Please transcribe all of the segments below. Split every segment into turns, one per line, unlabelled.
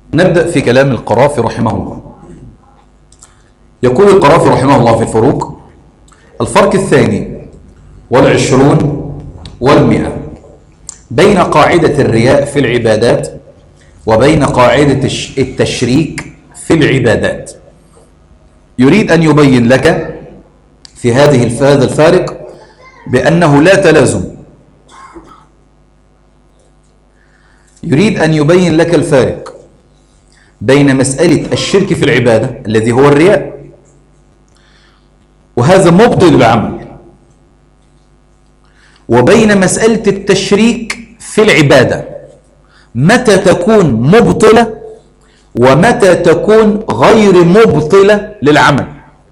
نبدأ في كلام القرافي رحمه الله يقول القرافي رحمه الله في الفروق الفرق الثاني والعشرون والمئة بين قاعدة الرياء في العبادات وبين قاعدة التشريك في العبادات يريد أن يبين لك في هذه هذا الفارق بأنه لا تلازم يريد أن يبين لك الفارق بين مسألة الشرك في العبادة الذي هو الرياء وهذا مبطل العمل وبين مسألة التشريك في العبادة متى تكون مبطلة ومتى تكون غير مبطلة للعمل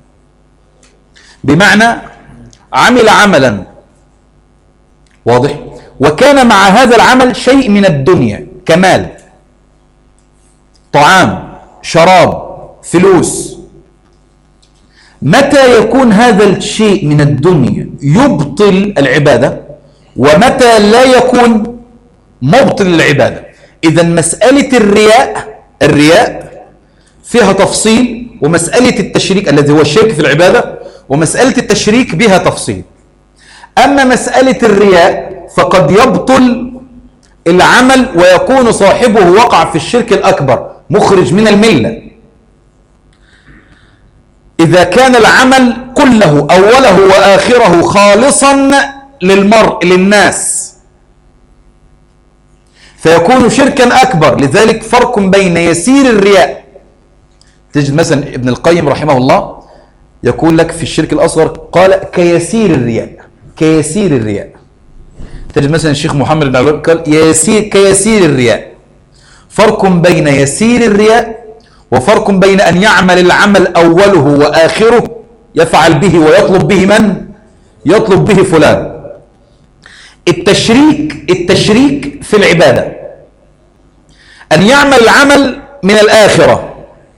بمعنى عمل عملا واضح وكان مع هذا العمل شيء من الدنيا كمال طعام شراب فلوس متى يكون هذا الشيء من الدنيا يبطل العبادة ومتى لا يكون مبطل العبادة إذا مسألة الرياء الرياء فيها تفصيل ومسألة التشريك الذي هو الشرك في العبادة ومسألة التشريك بها تفصيل أما مسألة الرياء فقد يبطل العمل ويكون صاحبه وقع في الشرك الأكبر مخرج من الملة إذا كان العمل كله أوله وآخره خالصا للمرء للناس فيكون شركا أكبر لذلك فرق بين يسير الرياء تجد مثلا ابن القيم رحمه الله يقول لك في الشرك الأصغر قال كيسير الرياء كيسير الرياء تجد مثلا الشيخ محمد بن عبد قال يسير كيسير الرياء فرق بين يسير الرياء وفرق بين أن يعمل العمل أوله وآخره يفعل به ويطلب به من يطلب به فلان التشريك التشريك في العبادة أن يعمل العمل من الآخرة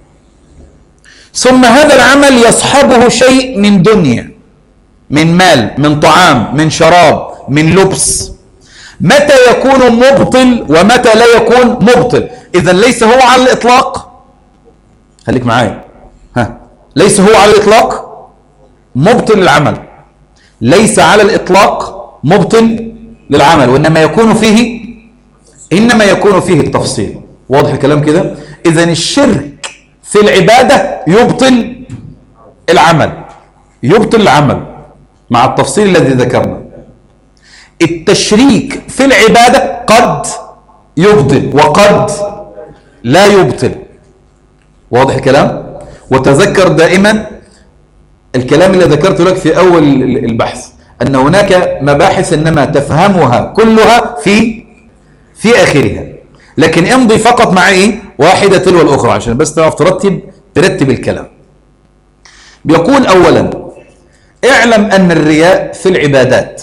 ثم هذا العمل يصحبه شيء من دنيا من مال من طعام من شراب من لبس متى يكون مبطل ومتى لا يكون مبطل إذا ليس هو على الإطلاق خليك معايا ها ليس هو على الإطلاق مبطل للعمل ليس على الإطلاق مبطل للعمل وإنما يكون فيه إنما يكون فيه التفصيل واضح الكلام كده إذا الشرك في العبادة يبطل العمل يبطل العمل مع التفصيل الذي ذكرنا التشريك في العبادة قد يبطل وقد لا يبطل واضح الكلام وتذكر دائما الكلام اللي ذكرته لك في أول البحث أن هناك مباحث إنما تفهمها كلها في في آخرها لكن امضي فقط مع إيه واحدة تلو الأخرى عشان بس تعرف ترتب ترتب الكلام بيقول أولا اعلم أن الرياء في العبادات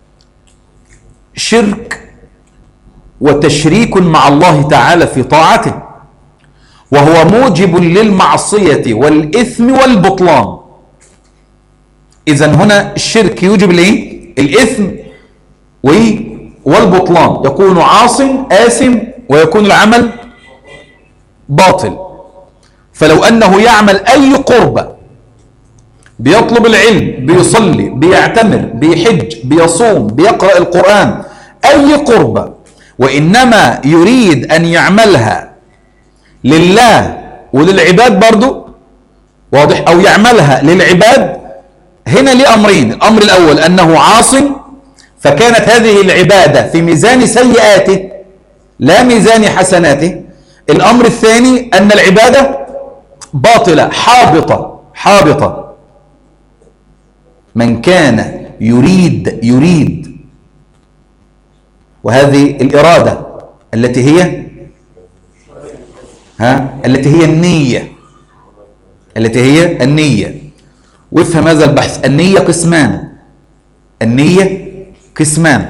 شرك وتشريك مع الله تعالى في طاعته وهو موجب للمعصية والإثم والبطلان إذا هنا الشرك يوجب الايه الإثم والبطلان يكون عاص آثم ويكون العمل باطل فلو أنه يعمل أي قربة بيطلب العلم بيصلي بيعتمر بيحج بيصوم بيقرأ القرآن أي قربة وإنما يريد أن يعملها لله وللعباد برضو واضح أو يعملها للعباد هنا ليه أمرين الأمر الأول أنه عاص فكانت هذه العبادة في ميزان سيئاته لا ميزان حسناته الأمر الثاني أن العبادة باطلة حابطة حابطة من كان يريد يريد وهذه الإرادة التي هي ها التي هي النية التي هي النية وافهم هذا البحث النية قسمان النية قسمان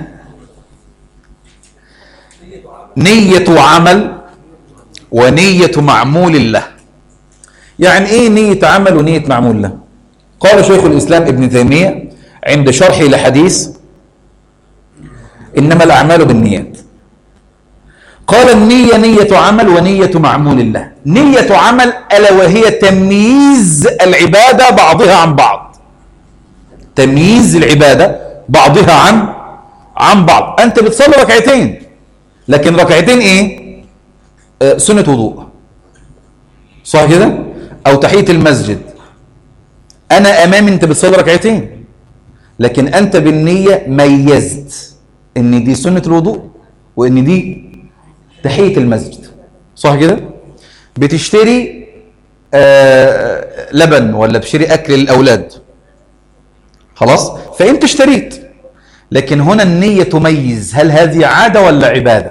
نية عمل ونية معمول له يعني ايه نية عمل ونية معمول له قال شيخ الإسلام ابن تيمية عند شرحه لحديث إنما الأعمال بالنيات قال النية نية عمل ونية معمول الله نية عمل ألا وهي تمييز العبادة بعضها عن بعض تمييز العبادة بعضها عن عن بعض أنت بتصلي ركعتين لكن ركعتين إيه آه سنة وضوء صح كده أو تحية المسجد أنا أمامي أنت بتصلي ركعتين لكن أنت بالنية ميزت إن دي سنة الوضوء وإن دي تحية المسجد صح كده بتشتري آه لبن ولا بتشتري أكل للأولاد خلاص فأنت اشتريت لكن هنا النية تميز هل هذه عادة ولا عبادة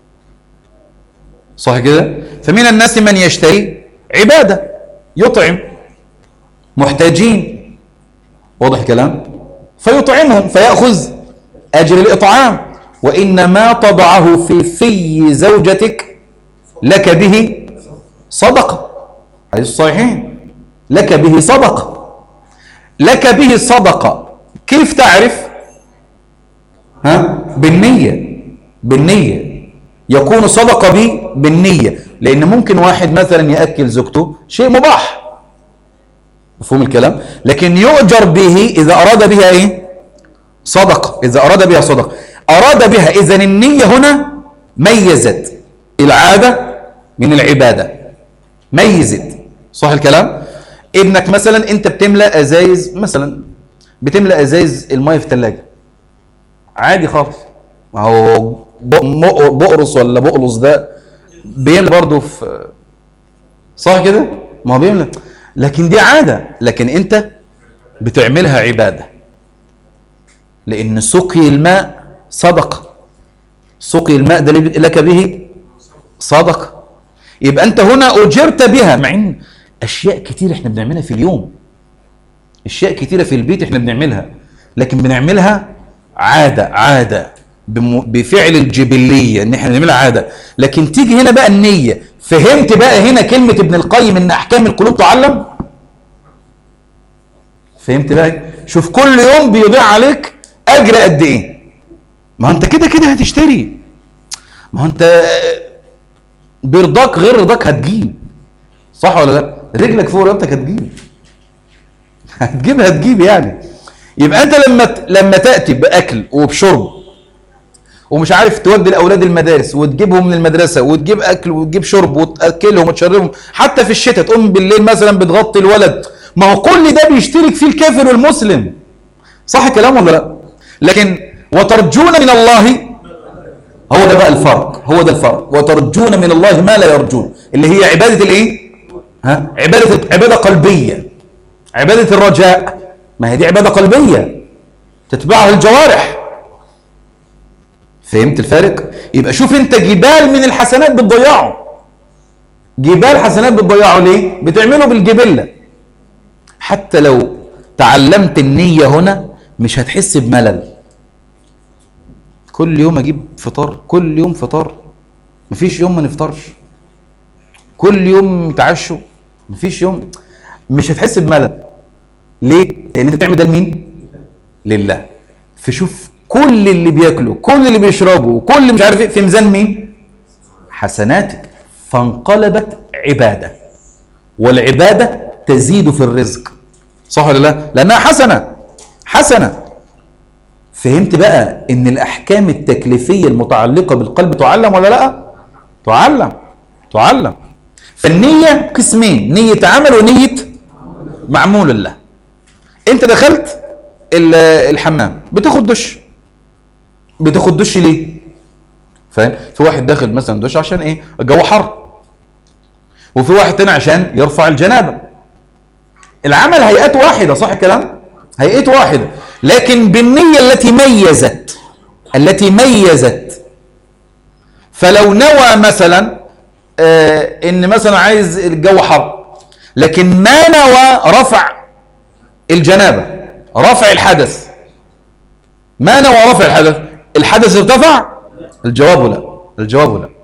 صح كده فمن الناس من يشتري عبادة يطعم محتاجين واضح الكلام فيطعمهم فيأخذ أجر الإطعام وإنما تضعه في في زوجتك لك به صدقة حديث الصحيحين لك به صدقة لك به صدقة كيف تعرف ها بالنية بالنية يكون صدقة بي بالنية لأن ممكن واحد مثلا يأكل زوجته شيء مباح مفهوم الكلام لكن يؤجر به إذا أراد بها إيه صدقة إذا أراد بها صدقة أراد بها إذا النية هنا ميزت العادة من العبادة ميزت صح الكلام ابنك مثلا انت بتملأ ازايز مثلا بتملأ ازايز المية في الثلاجة عادي خالص ما هو بقرص ولا بقلص ده بيملأ برضه في صح كده ما هو بيملأ لكن دي عادة لكن انت بتعملها عبادة لان سقي الماء صدقة سقي الماء ده لك به صدقة يبقى انت هنا اجرت بها مع ان اشياء كتير احنا بنعملها في اليوم اشياء كتيرة في البيت احنا بنعملها لكن بنعملها عادة عادة بفعل الجبلية ان احنا بنعملها عادة لكن تيجي هنا بقى النية فهمت بقى هنا كلمة ابن القيم ان احكام القلوب تعلم فهمت بقى شوف كل يوم بيضيع عليك اجر قد ايه ما انت كده كده هتشتري ما انت برضاك غير رضاك هتجيب صح ولا لا رجلك فوق رقبتك هتجيب هتجيب هتجيب يعني يبقى انت لما لما تاتي باكل وبشرب ومش عارف تودي الاولاد المدارس وتجيبهم من المدرسه وتجيب اكل وتجيب شرب وتاكلهم وتشربهم حتى في الشتاء تقوم بالليل مثلا بتغطي الولد ما هو كل ده بيشترك فيه الكافر والمسلم صح الكلام ولا لا لكن وترجون من الله هو ده بقى الفرق هو ده الفرق وترجون من الله ما لا يرجون اللي هي عباده الايه ها عباده عباده قلبيه عباده الرجاء ما هي دي عباده قلبيه تتبعها الجوارح فهمت الفارق يبقى شوف انت جبال من الحسنات بتضيعه جبال حسنات بتضيعه ليه بتعمله بالجبله حتى لو تعلمت النيه هنا مش هتحس بملل كل يوم اجيب فطار كل يوم فطار مفيش يوم ما نفطرش كل يوم يتعشوا مفيش يوم مش هتحس بملل ليه لان انت بتعمل ده لمين لله فشوف كل اللي بياكله كل اللي بيشربه كل مش عارف ايه في ميزان مين حسناتك فانقلبت عباده والعباده تزيد في الرزق صح ولا لا لانها حسنه حسنه فهمت بقى ان الاحكام التكليفيه المتعلقه بالقلب تعلم ولا لا تعلم تعلم فالنيه قسمين نيه عمل ونيه معمول الله انت دخلت الحمام بتاخد دش بتاخد دش ليه فاهم في واحد داخل مثلا دش عشان ايه الجو حر وفي واحد تاني عشان يرفع الجنابه العمل هيئات واحده صح الكلام هيئات واحده لكن بالنية التي ميزت التي ميزت فلو نوى مثلا آه ان مثلا عايز الجو حر لكن ما نوى رفع الجنابة رفع الحدث ما نوى رفع الحدث الحدث ارتفع الجواب لا الجواب لا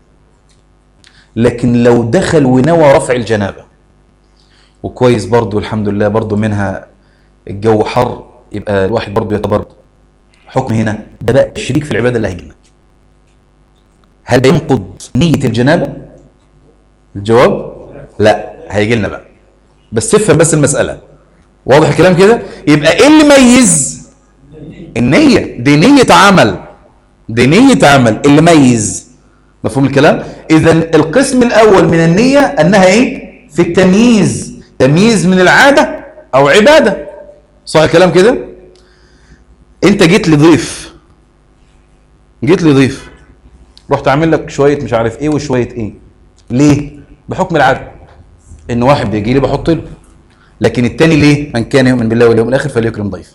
لكن لو دخل ونوى رفع الجنابة وكويس برضو الحمد لله برضو منها الجو حر يبقى الواحد برضه يتبرد حكم هنا ده بقى الشريك في العباده اللي هيجينا هل ينقض نية الجنابة الجواب لا هيجي لنا بقى بس تفهم بس المسألة واضح الكلام كده يبقى ايه اللي ميز النية دي نية عمل دي نية عمل اللي ميز مفهوم الكلام اذا القسم الاول من النية انها ايه في التمييز تمييز من العادة او عبادة صح الكلام كده انت جيت لضيف جيت لضيف رحت عامل لك شويه مش عارف ايه وشويه ايه ليه بحكم العاده ان واحد بيجي لي بحط له لكن التاني ليه من كان يؤمن بالله واليوم الاخر فليكرم ضيف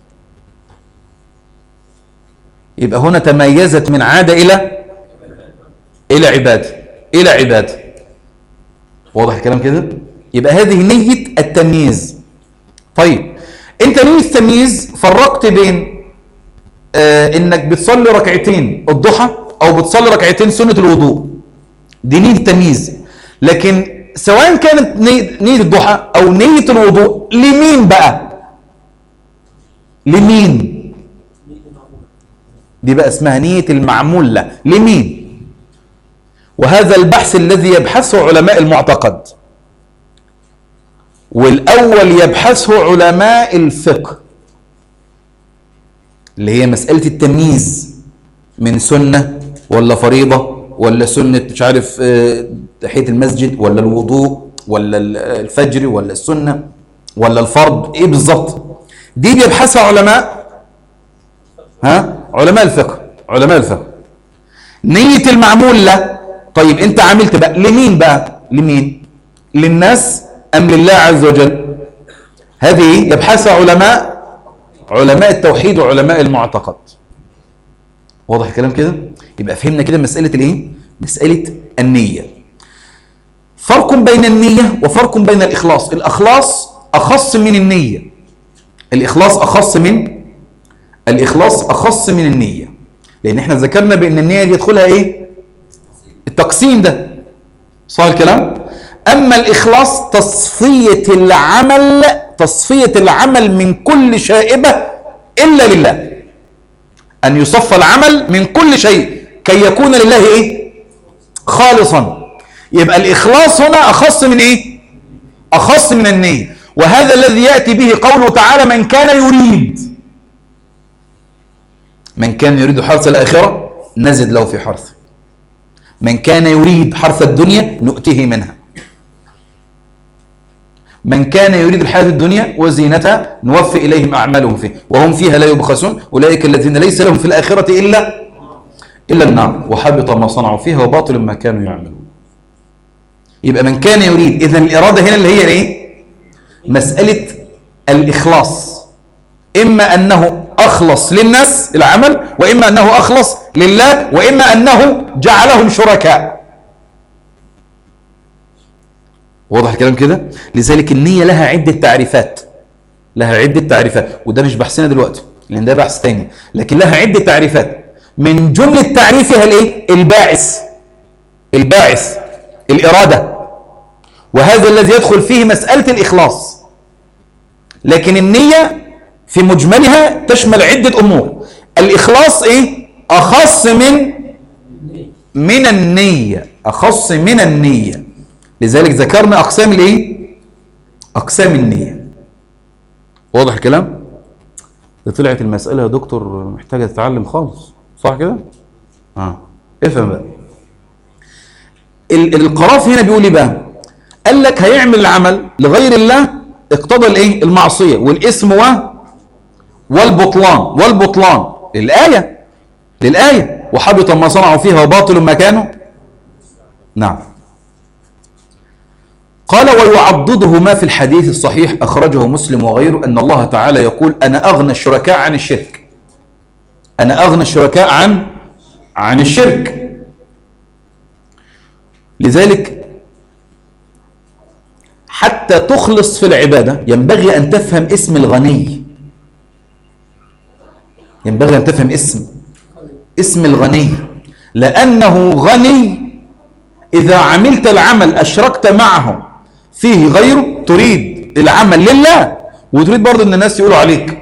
يبقى هنا تميزت من عاده الى الى عباده الى عباده واضح الكلام كده يبقى هذه نيه التمييز طيب انت نيه التمييز فرقت بين آه انك بتصلي ركعتين الضحى او بتصلي ركعتين سنه الوضوء دي نيه التمييز لكن سواء كانت نية, نية الضحى او نية الوضوء لمين بقى لمين دي بقى اسمها نية المعمول له لمين وهذا البحث الذي يبحثه علماء المعتقد والأول يبحثه علماء الفقه اللي هي مسألة التمييز من سنة ولا فريضة ولا سنة مش عارف تحية المسجد ولا الوضوء ولا الفجر ولا السنة ولا الفرض ايه بالظبط دي بيبحثها علماء ها علماء الفقه علماء الفقه نية المعمول له طيب انت عملت بقى لمين بقى لمين للناس ام لله عز وجل هذه يبحثها علماء علماء التوحيد وعلماء المعتقد واضح الكلام كده يبقى فهمنا كده مسألة الايه مسألة النية فرق بين النية وفرق بين الإخلاص الإخلاص أخص من النية الإخلاص أخص من الإخلاص أخص من النية لأن احنا ذكرنا بأن النية دي يدخلها إيه التقسيم ده صح الكلام أما الإخلاص تصفية العمل تصفية العمل من كل شائبة إلا لله أن يصفى العمل من كل شيء كي يكون لله إيه خالصا يبقى الإخلاص هنا أخص من إيه أخص من النية وهذا الذي يأتي به قوله تعالى من كان يريد من كان يريد حرث الآخرة نزد له في حرثه من كان يريد حرث الدنيا نؤتيه منها من كان يريد الحياة الدنيا وزينتها نوفي إليهم أعمالهم فيه وهم فيها لا يبخسون أولئك الذين ليس لهم في الآخرة إلا إلا النار وحبط ما صنعوا فيها وباطل ما كانوا يعملون يبقى من كان يريد إذا الإرادة هنا اللي هي إيه مسألة الإخلاص إما أنه أخلص للناس العمل وإما أنه أخلص لله وإما أنه جعلهم شركاء واضح الكلام كده لذلك النية لها عدة تعريفات لها عدة تعريفات وده مش بحثنا دلوقتي لأن ده بحث تاني لكن لها عدة تعريفات من جملة تعريفها الايه الباعث الباعث الإرادة وهذا الذي يدخل فيه مسألة الإخلاص لكن النية في مجملها تشمل عدة أمور الإخلاص إيه أخص من من النية أخص من النية لذلك ذكرنا أقسام الإيه أقسام النية واضح الكلام ده طلعت المسألة يا دكتور محتاجة تتعلم خالص صح كده اه افهم بقى القراف هنا بيقول ايه بقى قال لك هيعمل العمل لغير الله اقتضى الايه المعصيه والاسم و والبطلان والبطلان للايه للايه وحبط ما صنعوا فيها وباطل ما كانوا نعم قال ويعضده ما في الحديث الصحيح أخرجه مسلم وغيره أن الله تعالى يقول أنا أغنى الشركاء عن الشرك أنا أغنى الشركاء عن عن الشرك لذلك حتى تخلص في العبادة ينبغي أن تفهم اسم الغني ينبغي أن تفهم اسم اسم الغني لأنه غني إذا عملت العمل أشركت معه فيه غيره تريد العمل لله وتريد برضه أن الناس يقولوا عليك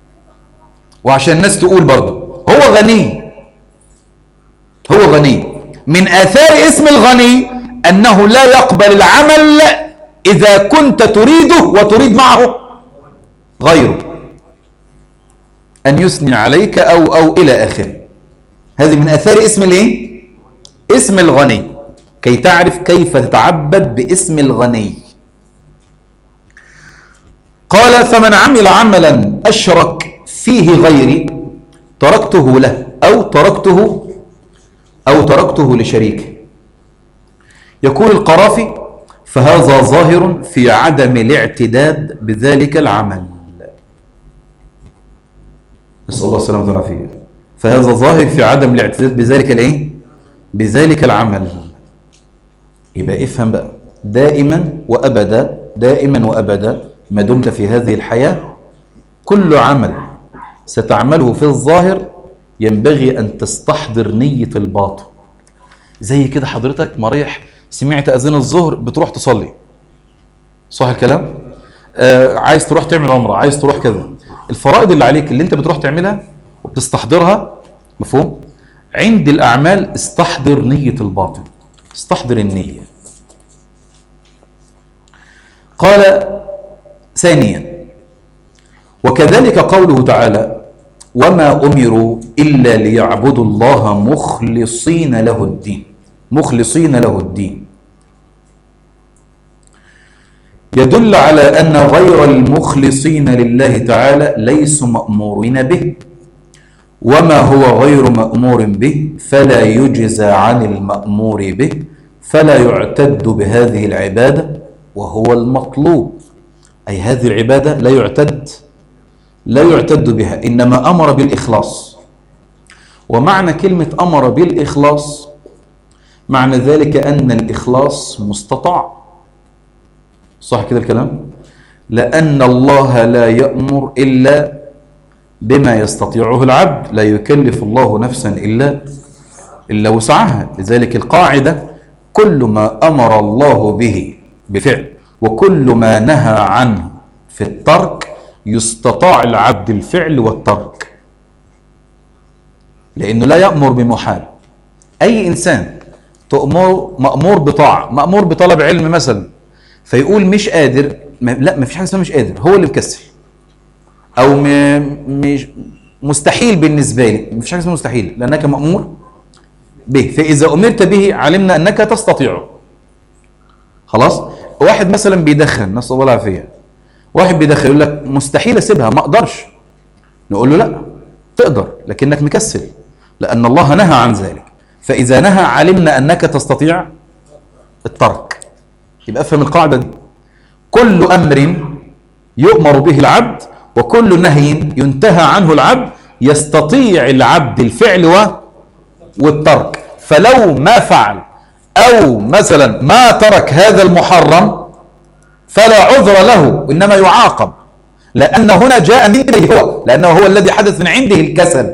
وعشان الناس تقول برضه هو غني هو غني من آثار اسم الغني أنه لا يقبل العمل إذا كنت تريده وتريد معه غيره أن يثني عليك أو أو إلى آخره هذه من آثار اسم الإيه؟ اسم الغني كي تعرف كيف تتعبد باسم الغني قال فمن عمل عملا أشرك فيه غيري تركته له أو تركته أو تركته لشريكه يقول القرافي فهذا ظاهر في عدم الاعتداد بذلك العمل نسأل الله السلامة والعافية فهذا ظاهر في عدم الاعتداد بذلك الايه بذلك العمل يبقى افهم بقى دائما وابدا دائما وابدا ما دمت في هذه الحياه كل عمل ستعمله في الظاهر ينبغي ان تستحضر نيه الباطن زي كده حضرتك مريح سمعت اذان الظهر بتروح تصلي صح الكلام آه عايز تروح تعمل عمره عايز تروح كذا الفرائض اللي عليك اللي انت بتروح تعملها وبتستحضرها مفهوم عند الاعمال استحضر نيه الباطن استحضر النيه قال ثانيا وكذلك قوله تعالى وما امروا الا ليعبدوا الله مخلصين له الدين مخلصين له الدين يدل على ان غير المخلصين لله تعالى ليسوا مامورين به وما هو غير مامور به فلا يجزى عن المامور به فلا يعتد بهذه العباده وهو المطلوب اي هذه العباده لا يعتد لا يعتد بها انما امر بالاخلاص ومعنى كلمه امر بالاخلاص معنى ذلك ان الاخلاص مستطاع صح كده الكلام لان الله لا يامر الا بما يستطيعه العبد لا يكلف الله نفسا الا الا وسعها لذلك القاعده كل ما امر الله به بفعل وكل ما نهى عنه في الترك يستطاع العبد الفعل والترك لانه لا يامر بمحال اي انسان تؤمر مامور بطاعه مامور بطلب علم مثلا فيقول مش قادر ما لا ما فيش حاجه اسمها مش قادر هو اللي مكسل او م... مش مستحيل بالنسبه لي ما فيش حاجه اسمها مستحيل لانك مامور به فاذا امرت به علمنا انك تستطيعه خلاص واحد مثلا بيدخن نسال الله العافيه واحد بيدخن يقول لك مستحيل اسيبها ما اقدرش نقول له لا تقدر لكنك مكسل لان الله نهى عن ذلك فاذا نهى علمنا انك تستطيع الترك يبقى افهم القاعده دي كل امر يؤمر به العبد وكل نهي ينتهى عنه العبد يستطيع العبد الفعل و... والترك فلو ما فعل او مثلا ما ترك هذا المحرم فلا عذر له انما يعاقب لان هنا جاء من عنده هو لانه هو الذي حدث من عنده الكسل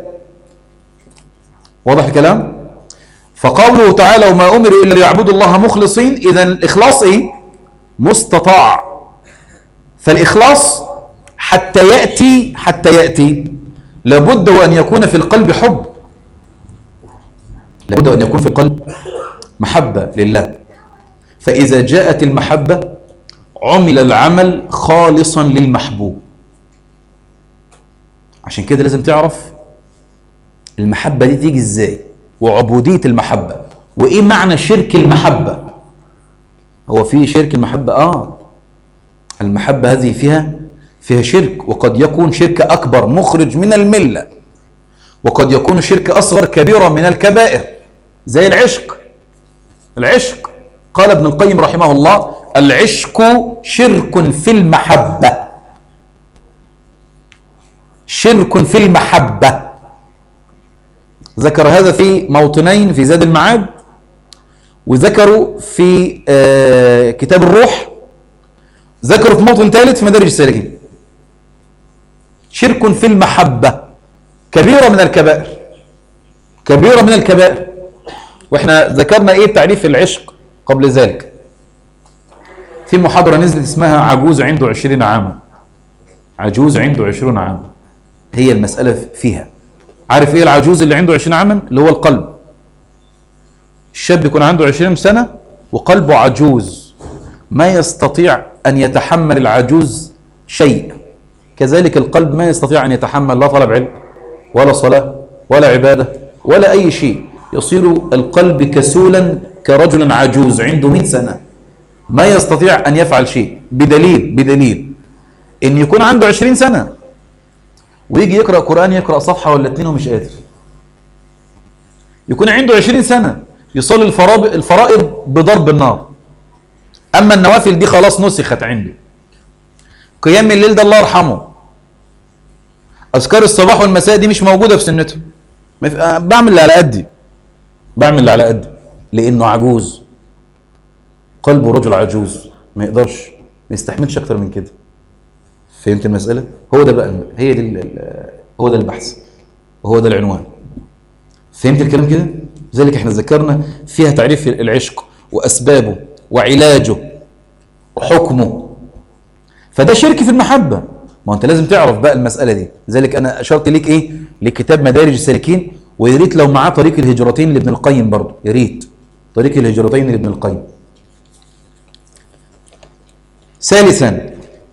واضح الكلام فقوله تعالى وما امروا الا ليعبدوا الله مخلصين اذا الاخلاص ايه مستطاع فالاخلاص حتى ياتي حتى ياتي لابد وان يكون في القلب حب لابد ان يكون في القلب محبه لله فاذا جاءت المحبه عمل العمل خالصا للمحبوب عشان كده لازم تعرف المحبه دي تيجي ازاي وعبوديه المحبه وايه معنى شرك المحبه هو في شرك المحبه اه المحبه هذه فيها فيها شرك وقد يكون شرك اكبر مخرج من المله وقد يكون شرك اصغر كبيره من الكبائر زي العشق العشق قال ابن القيم رحمه الله العشق شرك في المحبه شرك في المحبه ذكر هذا في موطنين في زاد المعاد وذكروا في آه كتاب الروح ذكروا في موطن ثالث في مدارج السالكين شرك في المحبة كبيرة من الكبائر كبيرة من الكبائر واحنا ذكرنا ايه تعريف العشق قبل ذلك في محاضرة نزلت اسمها عجوز عنده عشرين عاما عجوز عنده عشرون عاما هي المسألة فيها عارف ايه العجوز اللي عنده عشرين عاما اللي هو القلب الشاب يكون عنده 20 سنة وقلبه عجوز ما يستطيع أن يتحمل العجوز شيء كذلك القلب ما يستطيع أن يتحمل لا طلب علم ولا صلاة ولا عبادة ولا أي شيء يصير القلب كسولا كرجل عجوز عنده 100 سنة ما يستطيع أن يفعل شيء بدليل بدليل إن يكون عنده 20 سنة ويجي يقرأ قرآن يقرأ صفحة ولا اتنين ومش قادر يكون عنده 20 سنة يصلي الفرائض الفرائض بضرب النار أما النوافل دي خلاص نسخت عنده قيام الليل ده الله يرحمه أذكار الصباح والمساء دي مش موجودة في سنته ما في- آه، بعمل اللي على قدي بعمل اللي على قدي لأنه عجوز قلبه رجل عجوز ما يقدرش ما يستحملش أكتر من كده فهمت المسألة؟ هو ده بقى هي دي ال- ال- هو ده البحث وهو ده العنوان فهمت الكلام كده؟ لذلك احنا ذكرنا فيها تعريف العشق وأسبابه وعلاجه وحكمه فده شرك في المحبة ما انت لازم تعرف بقى المسألة دي لذلك انا اشرت ليك ايه لكتاب مدارج السالكين ويا ريت لو معاه طريق الهجرتين لابن القيم برضه يا ريت طريق الهجرتين لابن القيم ثالثا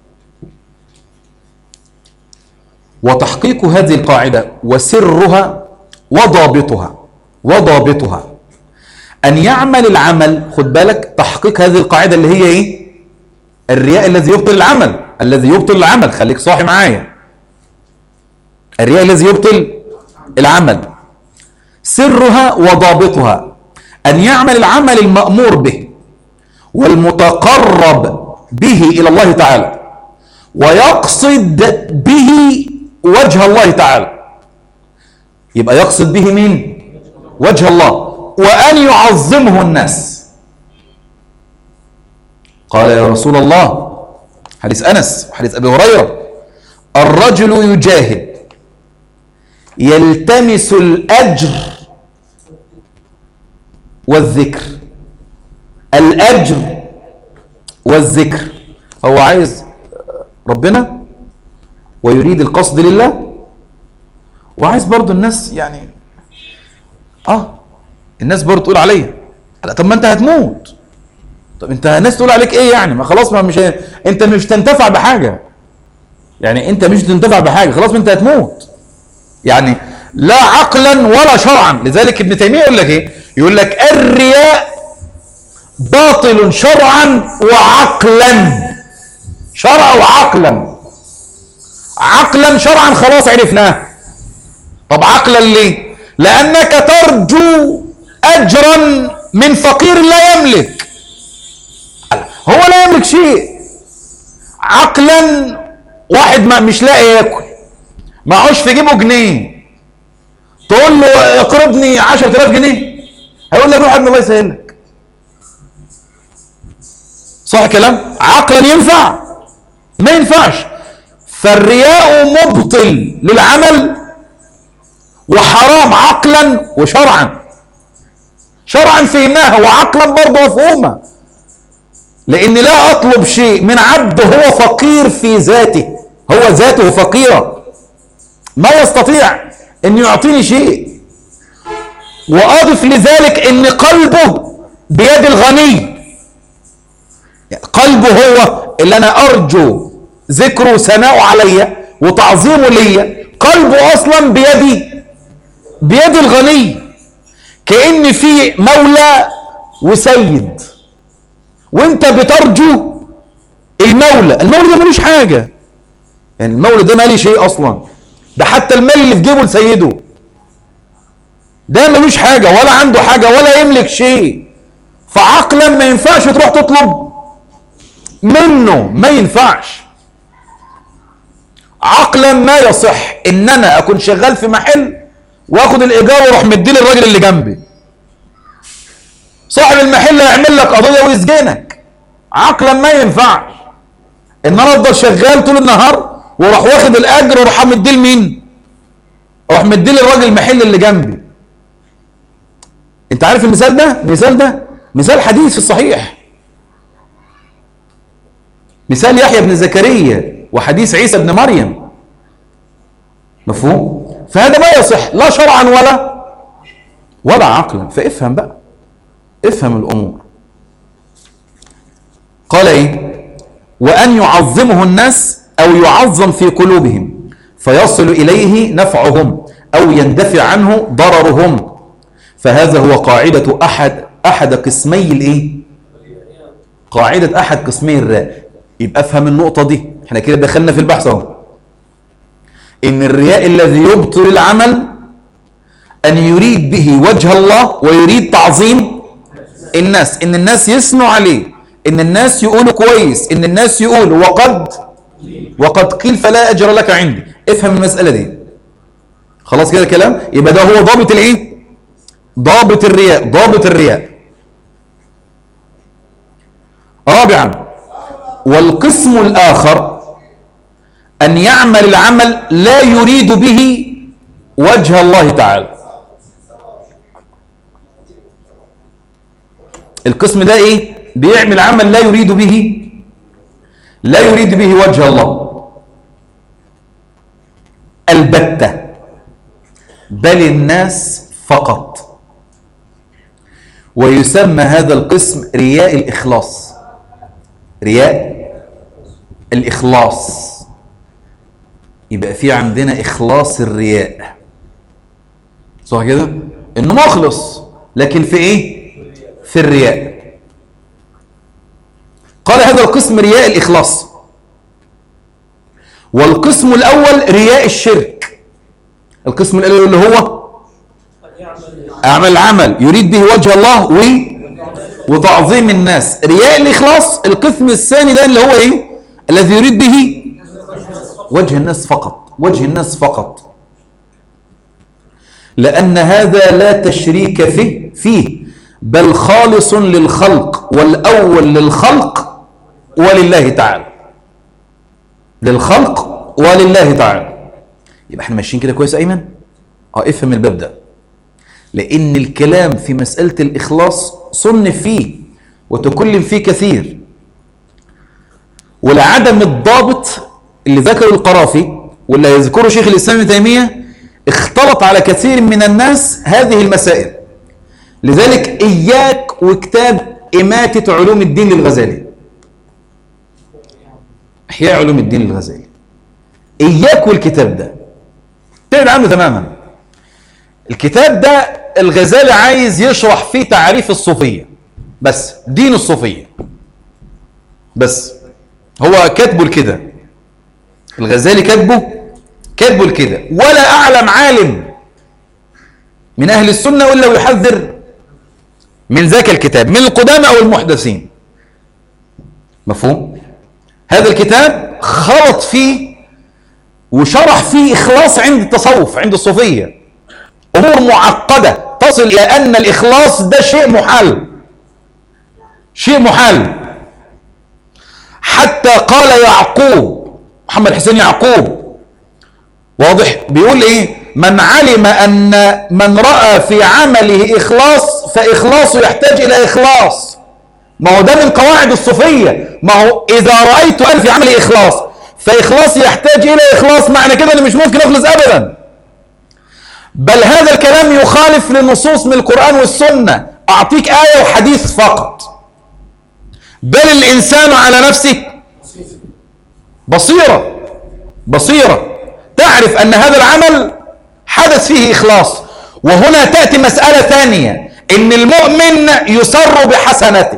وتحقيق هذه القاعدة وسرها وضابطها وضابطها أن يعمل العمل خد بالك تحقيق هذه القاعدة اللي هي إيه الرياء الذي يبطل العمل الذي يبطل العمل خليك صاحي معايا الرياء الذي يبطل العمل سرها وضابطها أن يعمل العمل المأمور به والمتقرب به إلى الله تعالى ويقصد به وجه الله تعالى يبقى يقصد به مين وجه الله وأن يعظمه الناس قال يا رسول الله حديث أنس وحديث أبي هريرة الرجل يجاهد يلتمس الأجر والذكر الأجر والذكر هو عايز ربنا ويريد القصد لله وعايز برضو الناس يعني اه الناس برضو تقول عليا لا طب ما انت هتموت طب انت الناس تقول عليك ايه يعني ما خلاص ما مش انت مش تنتفع بحاجه يعني انت مش تنتفع بحاجه خلاص ما انت هتموت يعني لا عقلا ولا شرعا لذلك ابن تيميه يقول لك ايه يقول لك الرياء باطل شرعا وعقلا شرعا وعقلا عقلا شرعا خلاص عرفناه طب عقلا ليه لانك ترجو اجرا من فقير لا يملك هو لا يملك شيء عقلا واحد ما مش لاقي ياكل معهوش في جيبه جنيه تقول له اقرضني 10000 جنيه هيقول لك روح ابن الله يسهلك صح كلام عقلا ينفع ما ينفعش فالرياء مبطل للعمل وحرام عقلا وشرعا شرعا فهمناها وعقلا برضه مفهومه لان لا اطلب شيء من عبد هو فقير في ذاته هو ذاته فقيرة ما يستطيع ان يعطيني شيء واضف لذلك ان قلبه بيد الغني يعني قلبه هو اللي انا ارجو ذكره وثناؤه عليا وتعظيمه ليا قلبه اصلا بيدي بيد الغني كأن في مولى وسيد وانت بترجو المولى المولى ده ملوش حاجة يعني المولى ده مالي شيء اصلا ده حتى المال اللي في جيبه لسيده ده ملوش حاجة ولا عنده حاجة ولا يملك شيء فعقلا ما ينفعش تروح تطلب منه ما ينفعش عقلا ما يصح ان انا اكون شغال في محل واخد الايجار واروح مديه للراجل اللي جنبي صاحب المحل هيعمل لك قضيه ويسجنك عقلا ما ينفعش ان انا افضل شغال طول النهار واروح واخد الاجر واروح مديه لمين؟ اروح مديه للراجل المحل اللي جنبي انت عارف المثال ده؟ المثال ده مثال حديث في الصحيح مثال يحيى بن زكريا وحديث عيسى بن مريم مفهوم؟ فهذا ما يصح لا شرعا ولا ولا عقلا فافهم بقى افهم الأمور قال إيه وأن يعظمه الناس أو يعظم في قلوبهم فيصل إليه نفعهم أو يندفع عنه ضررهم فهذا هو قاعدة أحد أحد قسمي الإيه قاعدة أحد قسمي الراء يبقى افهم النقطة دي احنا كده دخلنا في البحث اهو ان الرياء الذي يبطل العمل ان يريد به وجه الله ويريد تعظيم الناس ان الناس يثنوا عليه ان الناس يقولوا كويس ان الناس يقولوا وقد وقد قيل فلا اجر لك عندي افهم المسألة دي خلاص كده كلام يبقى ده هو ضابط الايه ضابط الرياء ضابط الرياء رابعا والقسم الآخر أن يعمل العمل لا يريد به وجه الله تعالى القسم ده ايه بيعمل عمل لا يريد به لا يريد به وجه الله البتة بل الناس فقط ويسمى هذا القسم رياء الإخلاص رياء الإخلاص يبقى في عندنا إخلاص الرياء صح كده إنه مخلص لكن في إيه في الرياء قال هذا القسم رياء الإخلاص والقسم الأول رياء الشرك القسم الأول اللي هو أعمل عمل يريد به وجه الله و وتعظيم الناس رياء الإخلاص القسم الثاني ده اللي هو إيه الذي يريد به وجه الناس فقط وجه الناس فقط لأن هذا لا تشريك فيه فيه بل خالص للخلق والأول للخلق ولله تعالى للخلق ولله تعالى يبقى احنا ماشيين كده كويس أيمن اه افهم الباب ده لأن الكلام في مسألة الإخلاص صنف فيه وتكلم فيه كثير ولعدم الضابط اللي ذكره القرافي واللي يذكره شيخ الإسلام ابن تيمية اختلط على كثير من الناس هذه المسائل لذلك إياك وكتاب إماتة علوم الدين للغزالي إحياء علوم الدين للغزالي إياك والكتاب ده تبعد عنه تماما الكتاب ده الغزالي عايز يشرح فيه تعريف الصوفية بس دين الصوفية بس هو كاتبه لكده الغزالي كاتبه كاتبه لكده ولا أعلم عالم من أهل السنة إلا ويحذر من ذاك الكتاب من القدامى أو المحدثين مفهوم؟ هذا الكتاب خلط فيه وشرح فيه إخلاص عند التصوف عند الصوفية أمور معقدة تصل إلى أن الإخلاص ده شيء محال شيء محال حتى قال يعقوب محمد حسين يعقوب واضح بيقول ايه من علم ان من راى في عمله اخلاص فاخلاصه يحتاج الى اخلاص ما هو ده من قواعد الصوفيه ما هو اذا رايت انا في عملي اخلاص فاخلاصي يحتاج الى اخلاص معنى كده اني مش ممكن اخلص ابدا بل هذا الكلام يخالف للنصوص من القران والسنه اعطيك ايه وحديث فقط بل الانسان على نفسه بصيره بصيره تعرف أن هذا العمل حدث فيه إخلاص وهنا تأتي مسألة ثانية إن المؤمن يسر بحسنته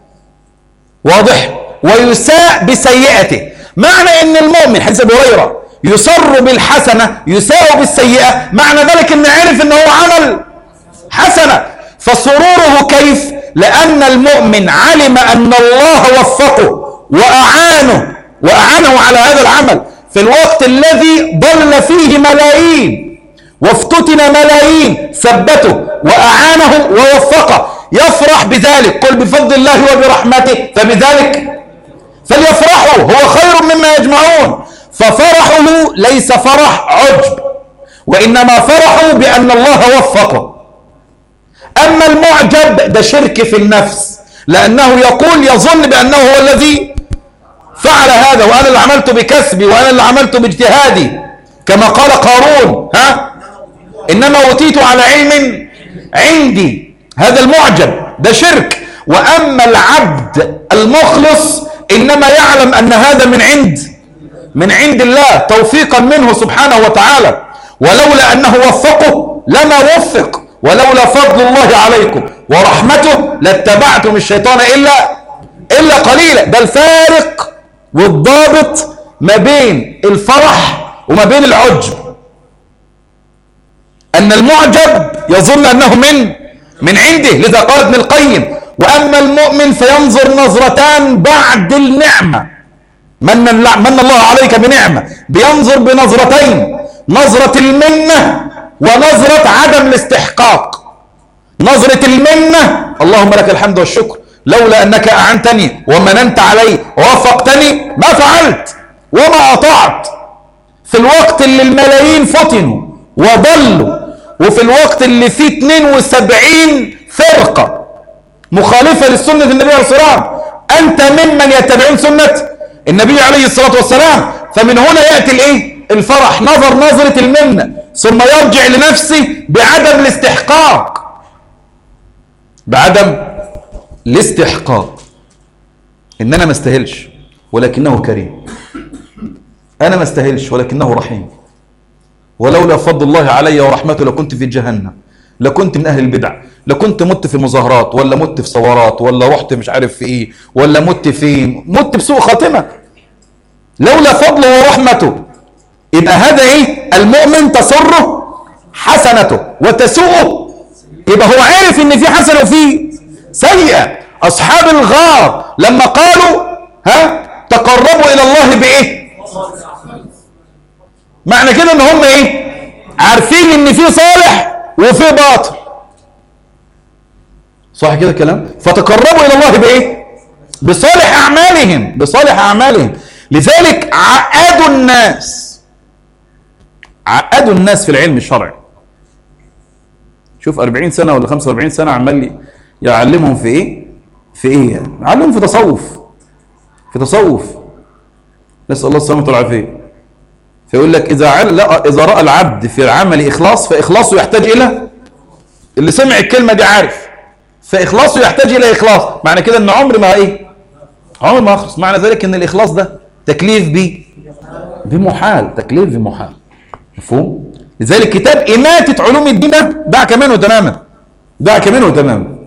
واضح ويساء بسيئته معنى إن المؤمن حديث أبو هريرة يسر بالحسنة يساء بالسيئة معنى ذلك إن عرف إن هو عمل حسنة فسروره كيف لأن المؤمن علم أن الله وفقه وأعانه وأعانه على هذا العمل في الوقت الذي ضل فيه ملايين وافتتن ملايين ثبته وأعانه ووفقه يفرح بذلك قل بفضل الله وبرحمته فبذلك فليفرحوا هو خير مما يجمعون ففرحه ليس فرح عجب وإنما فرحوا بأن الله وفقه أما المعجب ده شرك في النفس لأنه يقول يظن بأنه هو الذي فعل هذا وأنا اللي عملته بكسبي وأنا اللي عملته باجتهادي كما قال قارون ها إنما أوتيت على علم عندي هذا المعجب ده شرك وأما العبد المخلص إنما يعلم أن هذا من عند من عند الله توفيقا منه سبحانه وتعالى ولولا أنه وفقه لما وفق ولولا فضل الله عليكم ورحمته لاتبعتم الشيطان إلا إلا قليلا ده الفارق والضابط ما بين الفرح وما بين العجب أن المعجب يظن أنه من من عنده لذا قال ابن القيم وأما المؤمن فينظر نظرتان بعد النعمة من, من الله عليك بنعمة بينظر بنظرتين نظرة المنة ونظرة عدم الاستحقاق نظرة المنة اللهم لك الحمد والشكر لولا أنك أعنتني ومننت علي ووفقتني ما فعلت وما أطعت في الوقت اللي الملايين فتنوا وضلوا وفي الوقت اللي فيه 72 فرقة مخالفة للسنة النبي عليه الصلاة والسلام أنت ممن يتبعون سنة النبي عليه الصلاة والسلام فمن هنا يأتي الإيه؟ الفرح نظر نظرة المنة ثم يرجع لنفسه بعدم الاستحقاق بعدم الاستحقاق ان انا ما استاهلش ولكنه كريم انا ما استاهلش ولكنه رحيم ولولا فضل الله علي ورحمته لكنت في جهنم لكنت من اهل البدع لكنت مت في مظاهرات ولا مت في ثورات ولا رحت مش عارف في ايه ولا مت فين مت بسوء خاتمه لولا فضله ورحمته يبقى هذا ايه المؤمن تسره حسنته وتسوءه يبقى هو عارف ان في حسنه وفي سيئه اصحاب الغار لما قالوا ها تقربوا الى الله بايه معنى كده ان هم ايه عارفين ان في صالح وفي باطل صح كده الكلام فتقربوا الى الله بايه بصالح اعمالهم بصالح اعمالهم لذلك عقدوا الناس عقدوا الناس في العلم الشرعي شوف 40 سنه ولا 45 سنه عمال يعلمهم في ايه في ايه يعني يعلمهم في تصوف في تصوف نسال الله السلامه والعافيه فيقول لك اذا عل... لا اذا راى العبد في العمل اخلاص فاخلاصه يحتاج الى اللي سمع الكلمه دي عارف فاخلاصه يحتاج الى اخلاص معنى كده ان عمر ما ايه عمر ما اخلص معنى ذلك ان الاخلاص ده تكليف ب بمحال تكليف بمحال مفهوم لذلك كتاب إماتة علوم الدين ده دعك منه تماما دعك منه تماما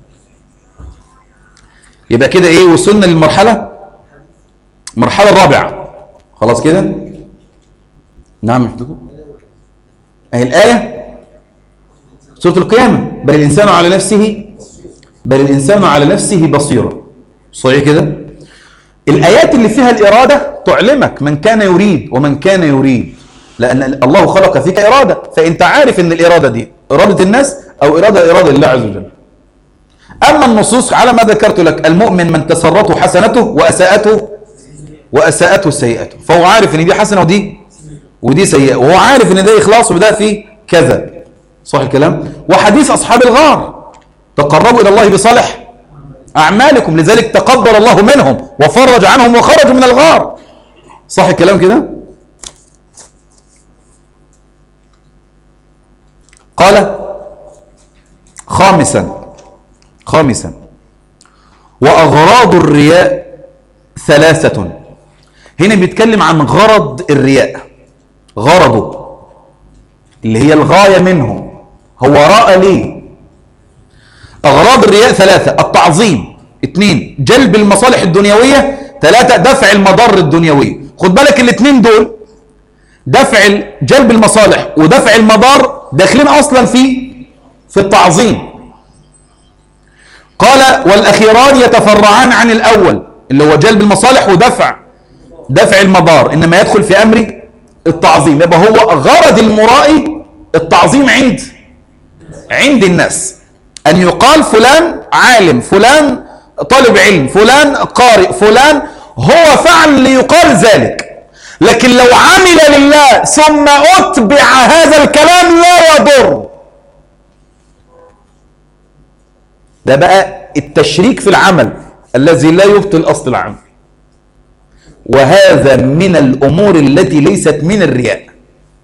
يبقى كده ايه وصلنا للمرحلة المرحلة الرابعة خلاص كده نعم محتاجه اهي الآية سورة القيامة بل الإنسان على نفسه بل الإنسان على نفسه بصيرة صحيح كده الآيات اللي فيها الإرادة تعلمك من كان يريد ومن كان يريد لأن الله خلق فيك إرادة فأنت عارف أن الإرادة دي إرادة الناس أو إرادة إرادة الله عز وجل أما النصوص على ما ذكرت لك المؤمن من تسرته حسنته وأساءته وأساءته سيئته فهو عارف أن دي حسنة ودي ودي سيئة وهو عارف أن ده إخلاص وده فيه كذا صح الكلام وحديث أصحاب الغار تقربوا إلى الله بصالح أعمالكم لذلك تقبل الله منهم وفرج عنهم وخرجوا من الغار صح الكلام كده قال خامسا خامسا وأغراض الرياء ثلاثة هنا بيتكلم عن غرض الرياء غرضه اللي هي الغاية منه هو راى ليه أغراض الرياء ثلاثة التعظيم اثنين جلب المصالح الدنيوية ثلاثة دفع المضار الدنيوية خد بالك الاثنين دول دفع جلب المصالح ودفع المضار داخلين اصلا في في التعظيم قال والاخيران يتفرعان عن الاول اللي هو جلب المصالح ودفع دفع المضار انما يدخل في امر التعظيم يبقى هو غرض المرائي التعظيم عند عند الناس ان يقال فلان عالم فلان طالب علم فلان قارئ فلان هو فعل ليقال ذلك لكن لو عمل لله ثم أتبع هذا الكلام لا يضر ده بقى التشريك في العمل الذي لا يبطل أصل العمل وهذا من الأمور التي ليست من الرياء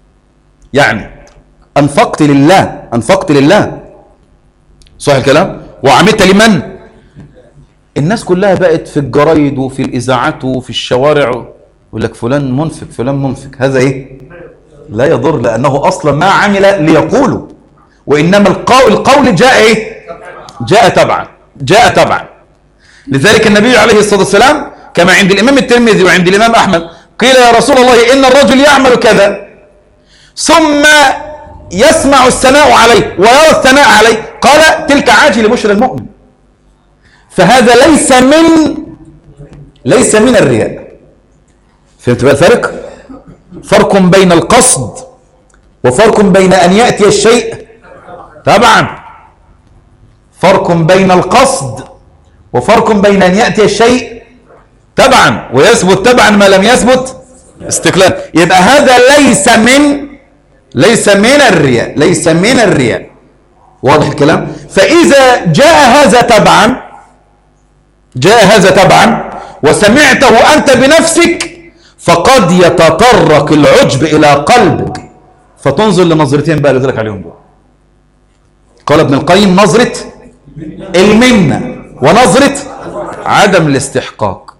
يعني أنفقت لله أنفقت لله صح الكلام وعملت لمن الناس كلها بقت في الجرايد وفي الاذاعات وفي الشوارع يقول لك فلان منفق فلان منفق هذا ايه لا يضر لانه اصلا ما عمل ليقوله وانما القول القول جاء ايه جاء تبعا جاء تبعا لذلك النبي عليه الصلاه والسلام كما عند الامام الترمذي وعند الامام احمد قيل يا رسول الله ان الرجل يعمل كذا ثم يسمع الثناء عليه ويرى الثناء عليه قال تلك عاجل بشرى المؤمن فهذا ليس من ليس من الرياء فهمت بقى الفرق فرق بين القصد وفرق بين أن يأتي الشيء طبعا فرق بين القصد وفرق بين أن يأتي الشيء تبعا ويثبت تبعا ما لم يثبت استقلال يبقى هذا ليس من ليس من الرياء ليس من الرياء واضح الكلام فإذا جاء هذا تبعا جاء هذا تبعا وسمعته أنت بنفسك فقد يتطرق العجب إلى قلبك فتنظر لنظرتين بقى اللي قلت لك عليهم دول قال ابن القيم نظرة المنة ونظرة عدم الاستحقاق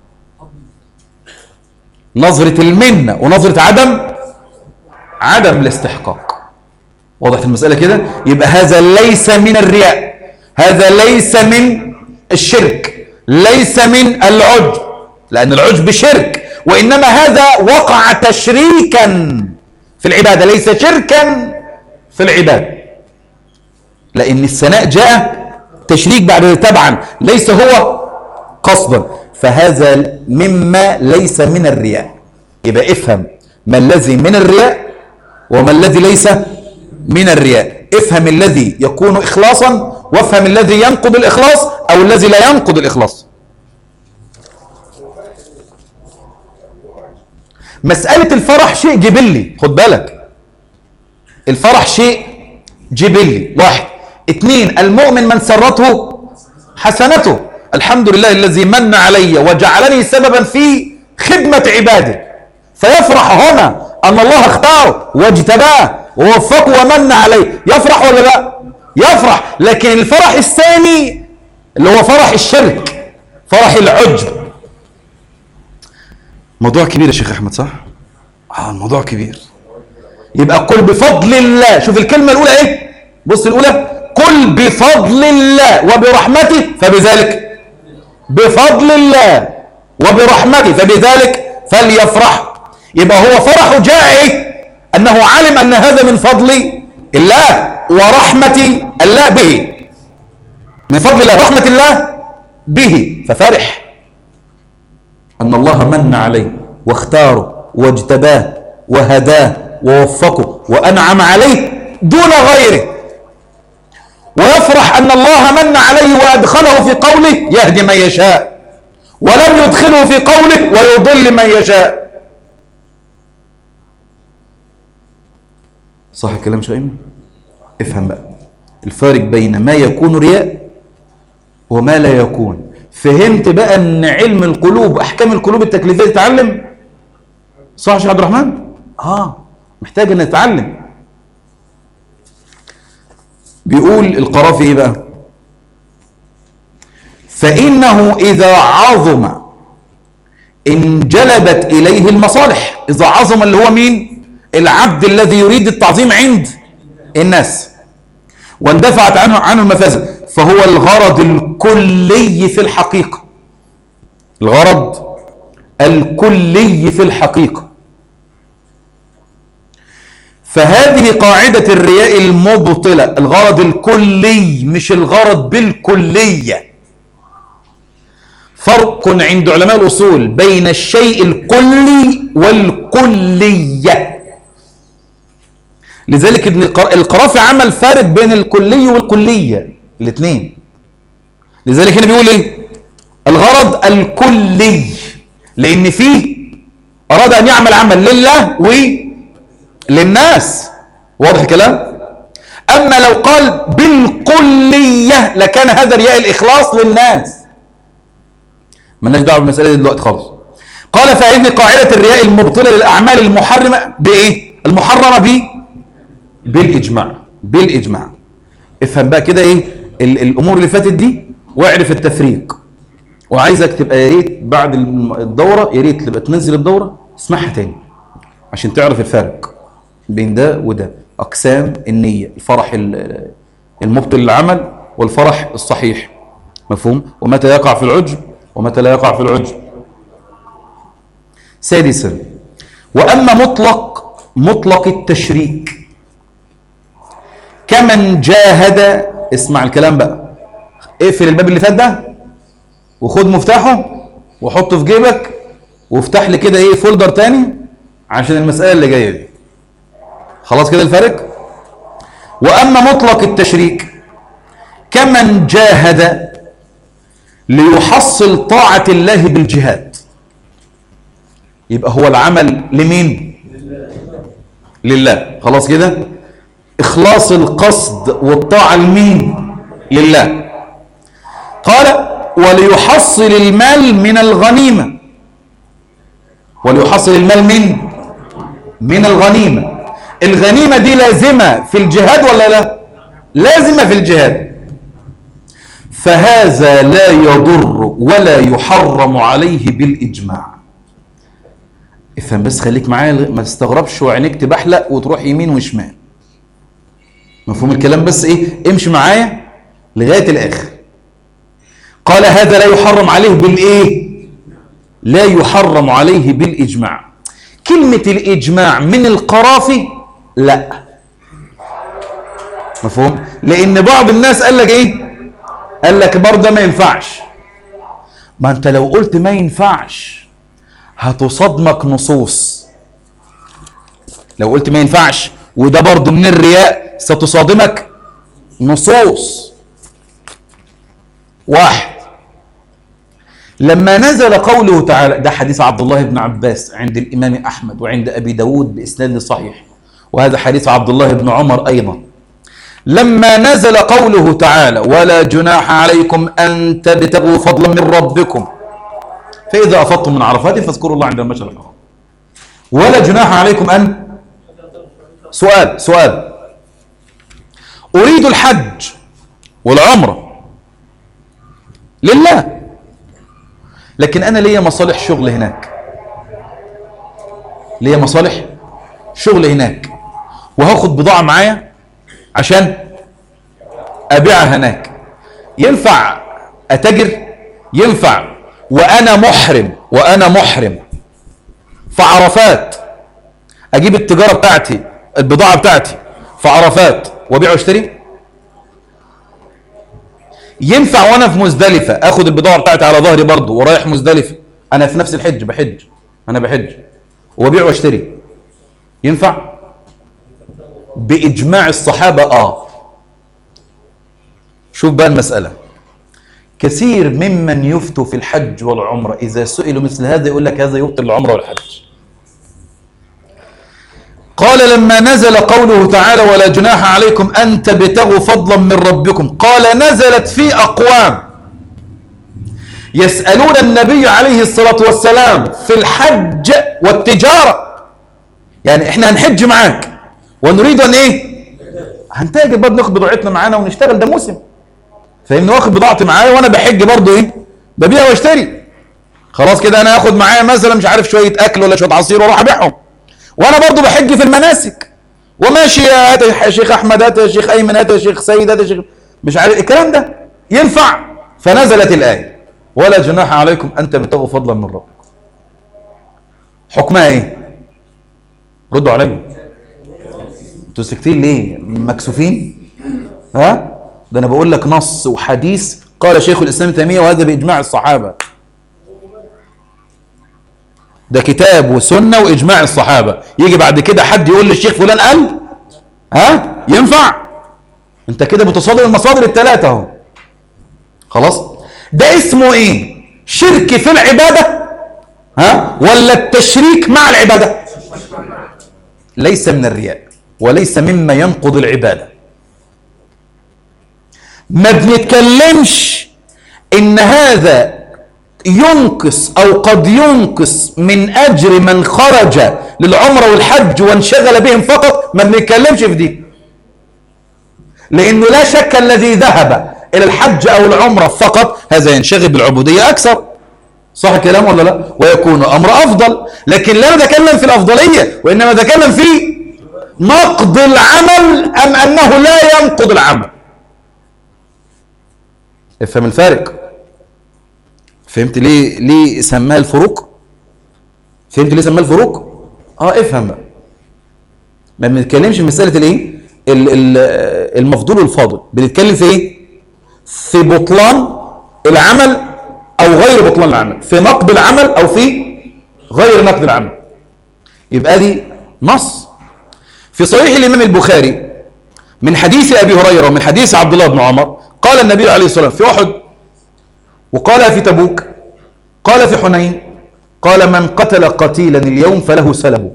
نظرة المنة ونظرة عدم عدم الاستحقاق وضحت المسألة كده يبقى هذا ليس من الرياء هذا ليس من الشرك ليس من العجب لأن العجب شرك وإنما هذا وقع تشريكا في العبادة ليس شركا في العبادة لأن الثناء جاء تشريك بعد تبعا ليس هو قصدا فهذا مما ليس من الرياء يبقى افهم ما الذي من الرياء وما الذي ليس من الرياء افهم الذي يكون إخلاصا وافهم الذي ينقض الإخلاص أو الذي لا ينقض الإخلاص مسألة الفرح شيء جبلي خد بالك الفرح شيء جبلي واحد اثنين المؤمن من سرته حسنته الحمد لله الذي من علي وجعلني سببا في خدمة عباده فيفرح هنا أن الله اختاره واجتباه ووفقه ومن عليه يفرح ولا لا يفرح لكن الفرح الثاني اللي هو فرح الشرك فرح العجب موضوع كبير يا شيخ احمد صح اه الموضوع كبير يبقى قل بفضل الله شوف الكلمه الاولى ايه بص الاولى قل بفضل الله وبرحمته فبذلك بفضل الله وبرحمته فبذلك فليفرح يبقى هو فرحه جاء ايه انه علم ان هذا من فضل الله ورحمة الله به من فضل الله رحمة الله به ففرح أن الله من عليه واختاره واجتباه وهداه ووفقه وأنعم عليه دون غيره ويفرح أن الله من عليه وأدخله في قوله يهدي من يشاء ولم يدخله في قوله ويضل من يشاء صح الكلام شيء افهم بقى الفارق بين ما يكون رياء وما لا يكون فهمت بقى ان علم القلوب احكام القلوب التكليفيه تتعلم صح يا شيخ عبد الرحمن اه محتاج ان نتعلم بيقول القرافي ايه بقى فانه اذا عظم انجلبت اليه المصالح اذا عظم اللي هو مين العبد الذي يريد التعظيم عند الناس واندفعت عنه عنه المفاسد فهو الغرض الكلي في الحقيقة الغرض الكلي في الحقيقة فهذه قاعدة الرياء المبطلة الغرض الكلي مش الغرض بالكلية فرق عند علماء الأصول بين الشيء الكلي والكلية لذلك ابن القرافي عمل فارق بين الكلي والكلية الاثنين لذلك هنا بيقول ايه الغرض الكلي لان فيه اراد ان يعمل عمل لله وللناس واضح الكلام اما لو قال بالكلية لكان هذا رياء الاخلاص للناس مالناش دعوه بالمساله دي دلوقتي خالص قال فهذه قاعده الرياء المبطله للاعمال المحرمه بايه المحرمه به بالاجماع بالاجماع افهم بقى كده ايه ال- الامور اللي فاتت دي واعرف التفريق وعايزك تبقى يا ريت بعد الم- الدوره يا ريت تبقى تنزل الدوره اسمعها تاني عشان تعرف الفرق بين ده وده اقسام النيه الفرح ال- المبطل للعمل والفرح الصحيح مفهوم ومتى يقع في العجب ومتى لا يقع في العجب سادسا واما مطلق مطلق التشريك كمن جاهد اسمع الكلام بقى اقفل الباب اللي فات ده وخد مفتاحه وحطه في جيبك وافتح لي كده ايه فولدر تاني عشان المسألة اللي جاية دي خلاص كده الفرق واما مطلق التشريك كمن جاهد ليحصل طاعة الله بالجهاد يبقى هو العمل لمين لله خلاص كده إخلاص القصد والطاعة لمين لله قال وليحصل المال من الغنيمة وليحصل المال من من الغنيمة الغنيمة دي لازمة في الجهاد ولا لا لازمة في الجهاد فهذا لا يضر ولا يحرم عليه بالإجماع افهم بس خليك معايا ما تستغربش وعينيك تبحلق وتروح يمين وشمال مفهوم الكلام بس ايه امشي معايا لغايه الاخر قال هذا لا يحرم عليه بالايه لا يحرم عليه بالاجماع كلمه الاجماع من القرافي لا مفهوم لان بعض الناس قال لك ايه قال لك برضه ما ينفعش ما انت لو قلت ما ينفعش هتصادمك نصوص لو قلت ما ينفعش وده برضه من الرياء ستصادمك نصوص واحد لما نزل قوله تعالى ده حديث عبد الله بن عباس عند الإمام أحمد وعند أبي داود بإسناد صحيح وهذا حديث عبد الله بن عمر أيضا لما نزل قوله تعالى ولا جناح عليكم أن تبتغوا فضلا من ربكم فإذا أفضتم من عرفات فاذكروا الله عند المشعر الحرام ولا جناح عليكم أن سؤال سؤال أريد الحج والعمرة لله لكن أنا ليا مصالح شغل هناك ليا مصالح شغل هناك وهاخد بضاعة معايا عشان أبيعها هناك ينفع أتاجر ينفع وأنا محرم وأنا محرم في عرفات أجيب التجارة بتاعتي البضاعة بتاعتي في عرفات وابيع واشتري ينفع وانا في مزدلفة اخد البضاعة بتاعتي على ظهري برضه ورايح مزدلفة انا في نفس الحج بحج انا بحج وابيع واشتري ينفع باجماع الصحابة اه شوف بقى المسألة كثير ممن يفتوا في الحج والعمرة إذا سئلوا مثل هذا يقول لك هذا يبطل العمرة والحج قال لما نزل قوله تعالى ولا جناح عليكم أن تبتغوا فضلا من ربكم قال نزلت في أقوام يسألون النبي عليه الصلاة والسلام في الحج والتجارة يعني احنا هنحج معاك ونريد ان ايه هنتاجر برضه ناخد بضاعتنا معانا ونشتغل ده موسم فاهمني واخد بضاعتي معايا وانا بحج برضه ايه ببيع واشتري خلاص كده انا هاخد معايا مثلا مش عارف شويه اكل ولا شويه عصير واروح ابيعهم وانا برضو بحج في المناسك وماشي يا هات يا شيخ احمد هات يا شيخ ايمن هات يا شيخ سيد هات يا شيخ مش عارف الكلام ده ينفع فنزلت الايه ولا جناح عليكم ان تبتغوا فضلا من ربكم حكمها ايه ردوا عليا انتوا ساكتين ليه مكسوفين ها ده انا بقول لك نص وحديث قال شيخ الاسلام تيميه وهذا باجماع الصحابه ده كتاب وسنة وإجماع الصحابة يجي بعد كده حد يقول للشيخ فلان قال ها ينفع انت كده بتصادر المصادر الثلاثة اهو خلاص ده اسمه ايه شرك في العبادة ها ولا التشريك مع العبادة ليس من الرياء وليس مما ينقض العبادة ما بنتكلمش ان هذا ينقص أو قد ينقص من أجر من خرج للعمرة والحج وانشغل بهم فقط ما بنتكلمش في دي لأنه لا شك الذي ذهب إلى الحج أو العمرة فقط هذا ينشغل بالعبودية أكثر صح الكلام ولا لا ويكون أمر أفضل لكن لا نتكلم في الأفضلية وإنما نتكلم في نقض العمل أم أنه لا ينقض العمل افهم الفارق فهمت ليه ليه سماها الفروق فهمت ليه سماها الفروق اه افهم بقى ما بنتكلمش في مساله الايه ال- ال- المفضول والفاضل بنتكلم في ايه في بطلان العمل او غير بطلان العمل في نقد العمل او في غير نقد العمل يبقى دي نص في صحيح الامام البخاري من حديث ابي هريره ومن حديث عبد الله بن عمر قال النبي عليه الصلاه والسلام في احد وقال في تبوك قال في حنين قال من قتل قتيلا اليوم فله سلبه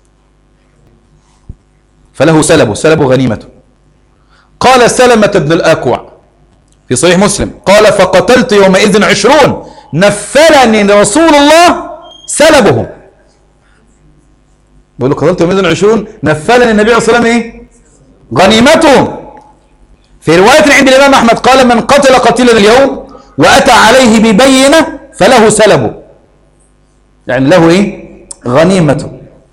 فله سلبه سلبه غنيمته قال سلمة بن الأكوع في صحيح مسلم قال فقتلت يومئذ عشرون نفلني رسول الله سلبهم بيقول له قتلت يومئذ عشرون نفلني النبي عليه الصلاة والسلام ايه غنيمتهم في رواية عند الإمام أحمد قال من قتل قتيلا اليوم وأتى عليه ببينة فله سلبه يعني له ايه غنيمته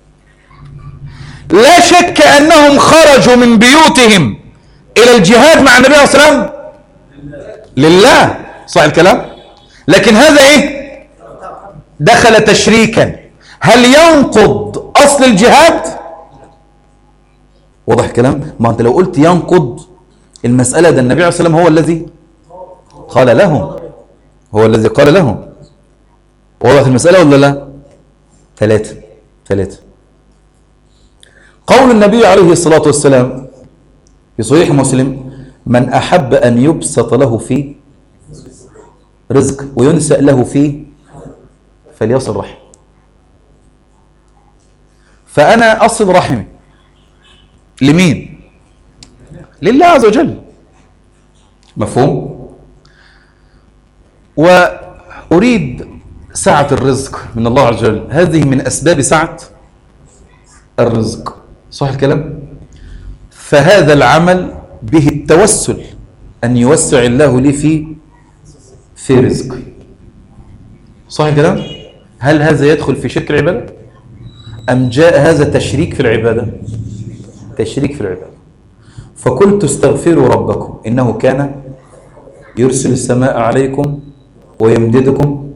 لا شك أنهم خرجوا من بيوتهم إلى الجهاد مع النبي عليه الصلاة والسلام لله صح الكلام لكن هذا إيه دخل تشريكا هل ينقض أصل الجهاد واضح الكلام ما أنت لو قلت ينقض المسألة ده النبي عليه الصلاة والسلام هو الذي قال لهم هو الذي قال لهم وضحت المسألة ولا لا ثلاثة ثلاثة قول النبي عليه الصلاة والسلام في صحيح مسلم من أحب أن يبسط له في رزق وينسأ له فيه فليصل رحم فأنا أصل رحمي لمين لله عز وجل مفهوم وأريد سعة الرزق من الله عز وجل هذه من أسباب سعة الرزق صح الكلام فهذا العمل به التوسل أن يوسع الله لي في في رزقي صح الكلام هل هذا يدخل في شرك العبادة أم جاء هذا تشريك في العبادة تشريك في العبادة فقلت استغفروا ربكم إنه كان يرسل السماء عليكم ويمددكم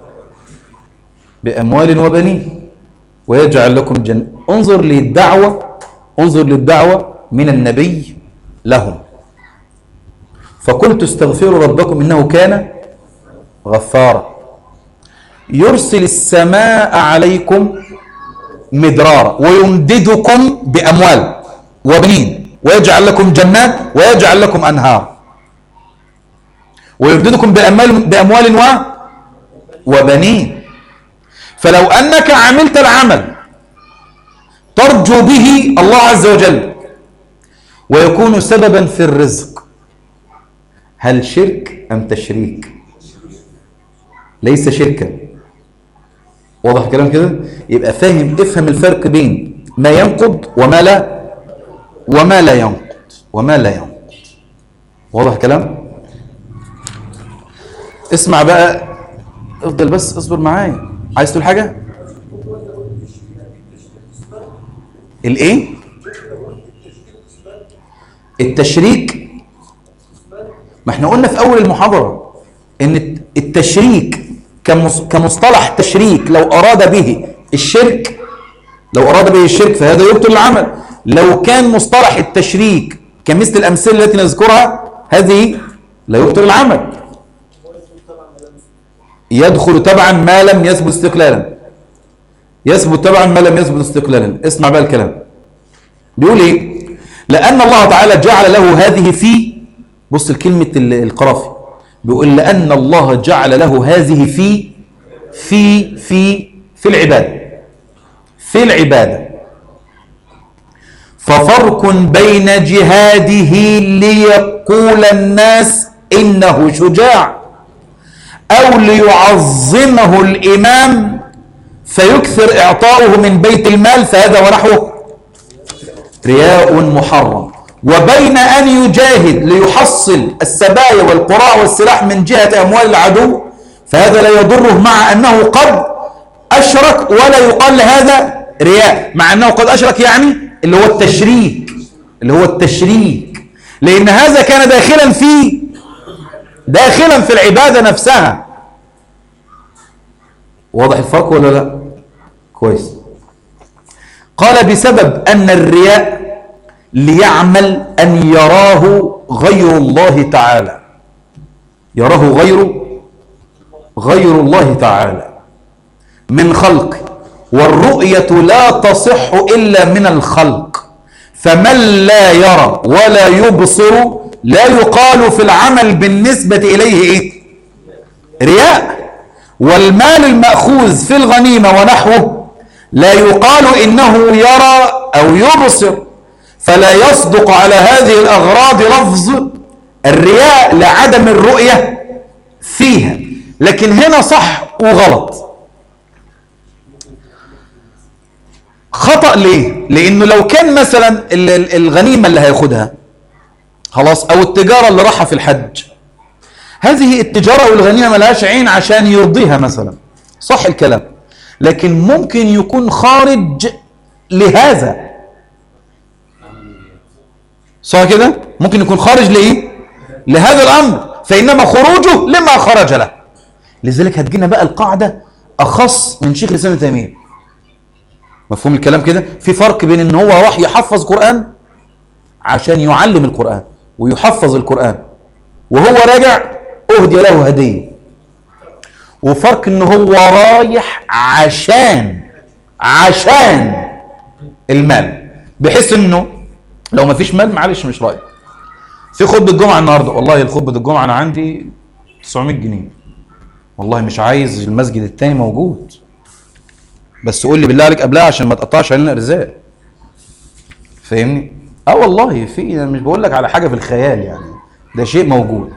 بأموال وبنين ويجعل لكم جن انظر للدعوة انظر للدعوة من النبي لهم فقلت استغفروا ربكم إنه كان غفارا يرسل السماء عليكم مدرارا ويمددكم بأموال وبنين ويجعل لكم جنات ويجعل لكم أنهار ويمددكم بأموال, بأموال و وبنين فلو أنك عملت العمل ترجو به الله عز وجل ويكون سببا في الرزق هل شرك أم تشريك ليس شركا واضح كلام كده يبقى فاهم افهم الفرق بين ما ينقض وما لا وما لا ينقض وما لا ينقض واضح كلام اسمع بقى افضل بس اصبر معايا عايز تقول حاجه الايه التشريك ما احنا قلنا في اول المحاضره ان التشريك كمص- كمصطلح تشريك لو اراد به الشرك لو اراد به الشرك فهذا يبطل العمل لو كان مصطلح التشريك كمثل الامثله التي نذكرها هذه لا يبطل العمل يدخل تبعا ما لم يثبت استقلالا يثبت تبعا ما لم يثبت استقلالا اسمع بقى الكلام بيقول ايه لان الله تعالى جعل له هذه في بص الكلمه ال- القرافي بيقول لان الله جعل له هذه في في في في العباده في العباده ففرق بين جهاده ليقول الناس انه شجاع أو ليعظمه الإمام فيكثر إعطاؤه من بيت المال فهذا ونحوه رياء محرم وبين أن يجاهد ليحصل السبايا والقراء والسلاح من جهة أموال العدو فهذا لا يضره مع أنه قد أشرك ولا يقال لهذا رياء مع أنه قد أشرك يعني اللي هو التشريك اللي هو التشريك لأن هذا كان داخلا في داخلا في العبادة نفسها واضح الفرق ولا لا كويس قال بسبب أن الرياء ليعمل أن يراه غير الله تعالى يراه غير غير الله تعالى من خلق والرؤية لا تصح إلا من الخلق فمن لا يرى ولا يبصر لا يقال في العمل بالنسبة إليه إيه؟ رياء والمال المأخوذ في الغنيمة ونحوه لا يقال إنه يرى أو يبصر فلا يصدق على هذه الأغراض لفظ الرياء لعدم الرؤية فيها لكن هنا صح وغلط خطأ ليه؟ لأنه لو كان مثلا الغنيمة اللي هياخدها خلاص أو التجارة اللي راحة في الحج هذه التجارة والغنيمة ملهاش عين عشان يرضيها مثلا صح الكلام لكن ممكن يكون خارج لهذا صح كده ممكن يكون خارج لإيه لهذا الأمر فإنما خروجه لما خرج له لذلك هتجينا بقى القاعدة أخص من شيخ الإسلام تيمية مفهوم الكلام كده في فرق بين ان هو راح يحفظ قرآن عشان يعلم القرآن ويحفظ القرآن وهو راجع اهدي له هدية وفرق ان هو رايح عشان عشان المال بحيث انه لو ما فيش مال معلش مش رايح في خطبة الجمعة النهاردة والله الخطبة الجمعة انا عندي 900 جنيه والله مش عايز المسجد التاني موجود بس قول لي بالله عليك قبلها عشان ما تقطعش علينا ارزاق فاهمني اه والله في انا مش بقول لك على حاجه في الخيال يعني ده شيء موجود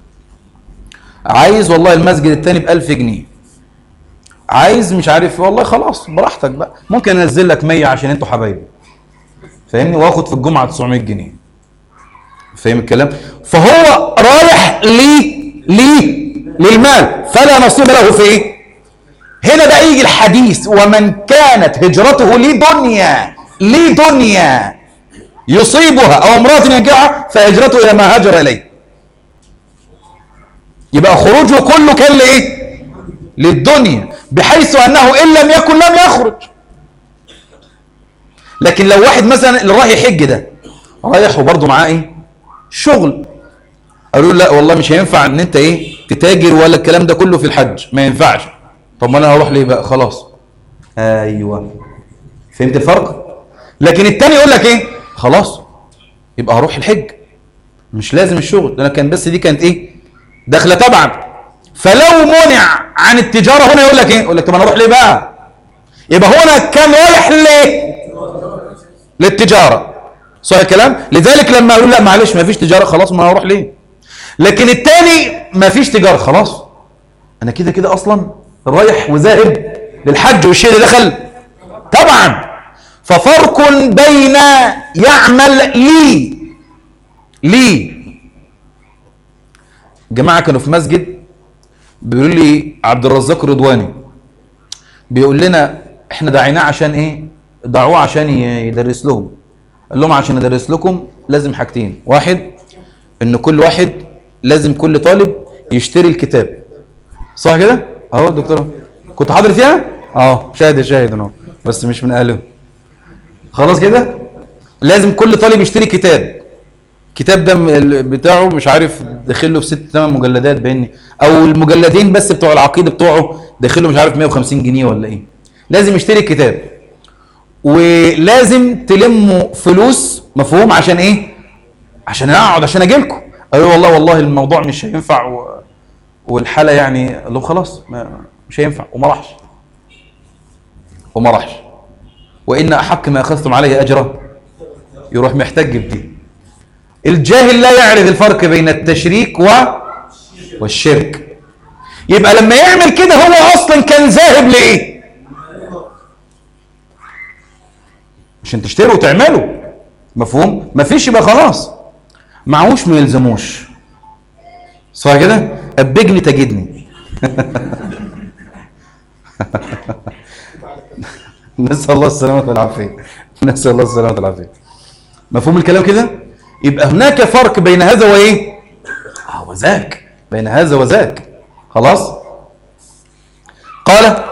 عايز والله المسجد التاني ب 1000 جنيه عايز مش عارف والله خلاص براحتك بقى ممكن انزل لك 100 عشان انتوا حبايبي فاهمني واخد في الجمعه 900 جنيه فاهم الكلام فهو رايح ليه ليه للمال فلا نصيب له في ايه هنا بقى يجي الحديث ومن كانت هجرته لدنيا لدنيا يصيبها او امرأة ينجعها فهجرته الى ما هاجر اليه يبقى خروجه كله كان لايه للدنيا بحيث انه ان لم يكن لم يخرج لكن لو واحد مثلا اللي رايح يحج ده رايح وبرضه معاه ايه شغل قالوا له لا والله مش هينفع ان انت ايه تتاجر ولا الكلام ده كله في الحج ما ينفعش طب ما انا هروح ليه بقى خلاص ايوه فهمت الفرق لكن التاني يقول لك ايه خلاص يبقى هروح الحج مش لازم الشغل ده انا كان بس دي كانت ايه داخله طبعا فلو منع عن التجاره هنا يقول لك ايه يقول لك طب انا اروح ليه بقى يبقى هنا كان رايح ليه للتجاره صح الكلام لذلك لما اقول لا معلش ما فيش تجاره خلاص ما هروح ليه لكن التاني ما فيش تجاره خلاص انا كده كده اصلا رايح وذاهب للحج والشيء اللي دخل طبعا ففرق بين يعمل لي لي جماعة كانوا في مسجد بيقول لي عبد الرزاق رضواني بيقول لنا احنا دعيناه عشان ايه دعوه عشان يدرس لهم قال لهم عشان ادرس لكم لازم حاجتين واحد ان كل واحد لازم كل طالب يشتري الكتاب صح كده اهو دكتور كنت حاضر فيها اه شاهد شاهد اهو بس مش من اهله خلاص كده لازم كل طالب يشتري كتاب الكتاب ده بتاعه مش عارف داخل له في ست ثمان مجلدات بيني او المجلدين بس بتوع العقيده بتوعه داخل له مش عارف 150 جنيه ولا ايه لازم يشتري الكتاب ولازم تلموا فلوس مفهوم عشان ايه عشان اقعد عشان اجي لكم قالوا والله والله الموضوع مش هينفع و... والحاله يعني قال له خلاص ما مش هينفع وما راحش وما راحش وان احق ما اخذتم عليه اجره يروح محتج بدي الجاهل لا يعرف الفرق بين التشريك و والشرك يبقى لما يعمل كده هو اصلا كان ذاهب لايه عشان تشتروا وتعملوا مفهوم مفيش يبقى خلاص معهوش ما يلزموش صح كده ابجني تجدني نسال الله السلامه والعافيه نسال الله السلامه والعافيه مفهوم الكلام كده يبقى هناك فرق بين هذا وايه اه وذاك بين هذا وذاك خلاص قال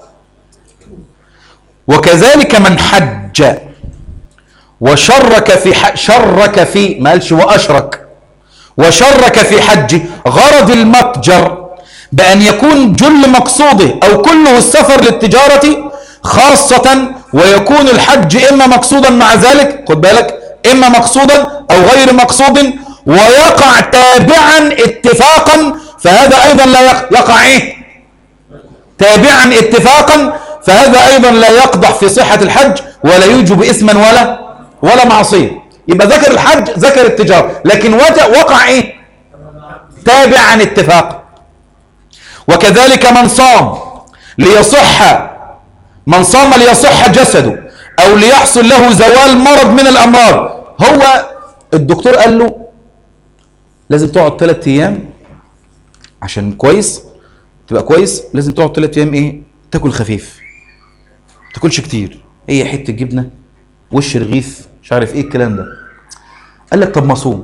وكذلك من حج وشرك في ح... شرك في ما قالش واشرك وشرك في حج غرض المتجر بأن يكون جل مقصوده أو كله السفر للتجارة خاصة ويكون الحج إما مقصودا مع ذلك خد بالك إما مقصودا أو غير مقصود ويقع تابعا اتفاقا فهذا أيضا لا يقع إيه تابعا اتفاقا فهذا أيضا لا يقضح في صحة الحج ولا يوجب إثما ولا ولا معصية يبقى ذكر الحج ذكر التجارة لكن وقع إيه تابعا اتفاقا وكذلك من صام ليصح من صام ليصح جسده أو ليحصل له زوال مرض من الأمراض هو الدكتور قال له لازم تقعد ثلاث أيام عشان كويس تبقى كويس لازم تقعد ثلاث أيام إيه تاكل خفيف تاكلش كتير هي إيه حتة جبنة وش رغيف مش عارف إيه الكلام ده قال لك طب ما صوم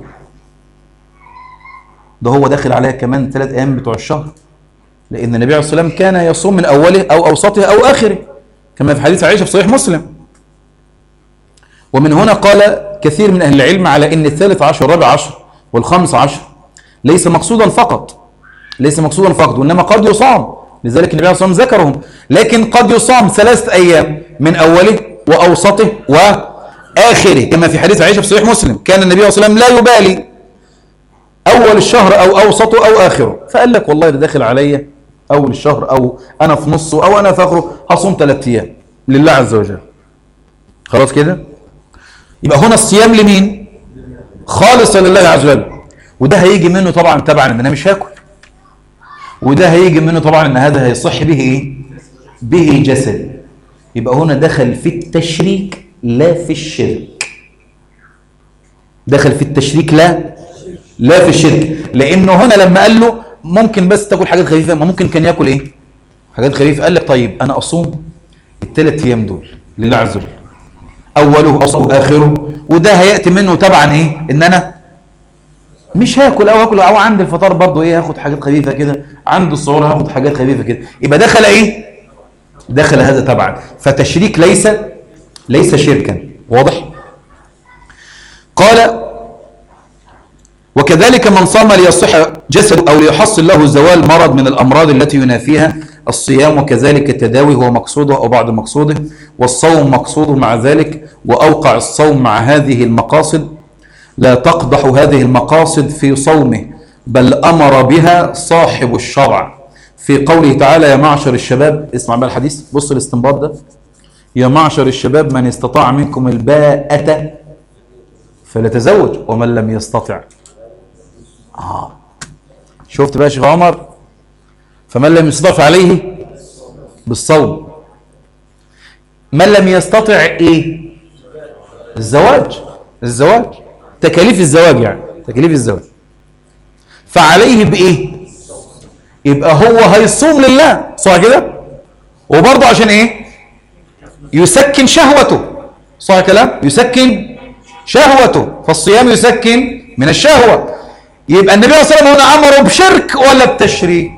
ده هو داخل عليها كمان ثلاث أيام بتوع الشهر لأن النبي عليه الصلاة والسلام كان يصوم من أوله أو أوسطه أو آخره كما في حديث عائشة في صحيح مسلم ومن هنا قال كثير من أهل العلم على أن الثالث عشر والرابع عشر والخامس عشر ليس مقصودا فقط ليس مقصودا فقط وإنما قد يصام لذلك النبي عليه الصلاة والسلام ذكرهم لكن قد يصام ثلاثة أيام من أوله وأوسطه وآخره كما في حديث عائشة في صحيح مسلم كان النبي عليه الصلاة والسلام لا يبالي أول الشهر أو أوسطه أو آخره فقال لك والله ده داخل عليا أول الشهر أو أنا في نصه أو أنا في آخره هصوم ثلاثة أيام لله عز وجل خلاص كده يبقى هنا الصيام لمين خالصا لله عز وجل وده هيجي منه طبعا تبعا ان انا مش هاكل وده هيجي منه طبعا ان هذا هيصح به ايه به جسد يبقى هنا دخل في التشريك لا في الشرك دخل في التشريك لا لا في الشرك لانه هنا لما قال له ممكن بس تاكل حاجات خفيفه ما ممكن كان ياكل ايه حاجات خفيفه قال لك طيب انا اصوم الثلاث ايام دول لله عز وجل اوله اصله اخره وده هياتي منه طبعا ايه ان انا مش هاكل او هاكل او عند الفطار برضه ايه هاخد حاجات خفيفه كده عند السحور هاخد حاجات خفيفه كده يبقى دخل ايه دخل هذا طبعا فتشريك ليس ليس شركا واضح قال وكذلك من صام ليصح جسد أو ليحصل له زوال مرض من الأمراض التي ينافيها الصيام وكذلك التداوي هو مقصوده أو بعض مقصوده والصوم مقصوده مع ذلك وأوقع الصوم مع هذه المقاصد لا تقدح هذه المقاصد في صومه بل أمر بها صاحب الشرع في قوله تعالى يا معشر الشباب اسمع بقى الحديث بص الاستنباط ده يا معشر الشباب من استطاع منكم الباءة فليتزوج ومن لم يستطع آه. شفت بقى يا شيخ عمر فمن لم يستطع عليه بالصوم من لم يستطع ايه الزواج الزواج تكاليف الزواج يعني تكاليف الزواج فعليه بايه يبقى هو هيصوم لله صح كده وبرضه عشان ايه يسكن شهوته صح كلام يسكن شهوته فالصيام يسكن من الشهوه يبقى النبي صلى الله عليه وسلم هنا امره بشرك ولا بتشريك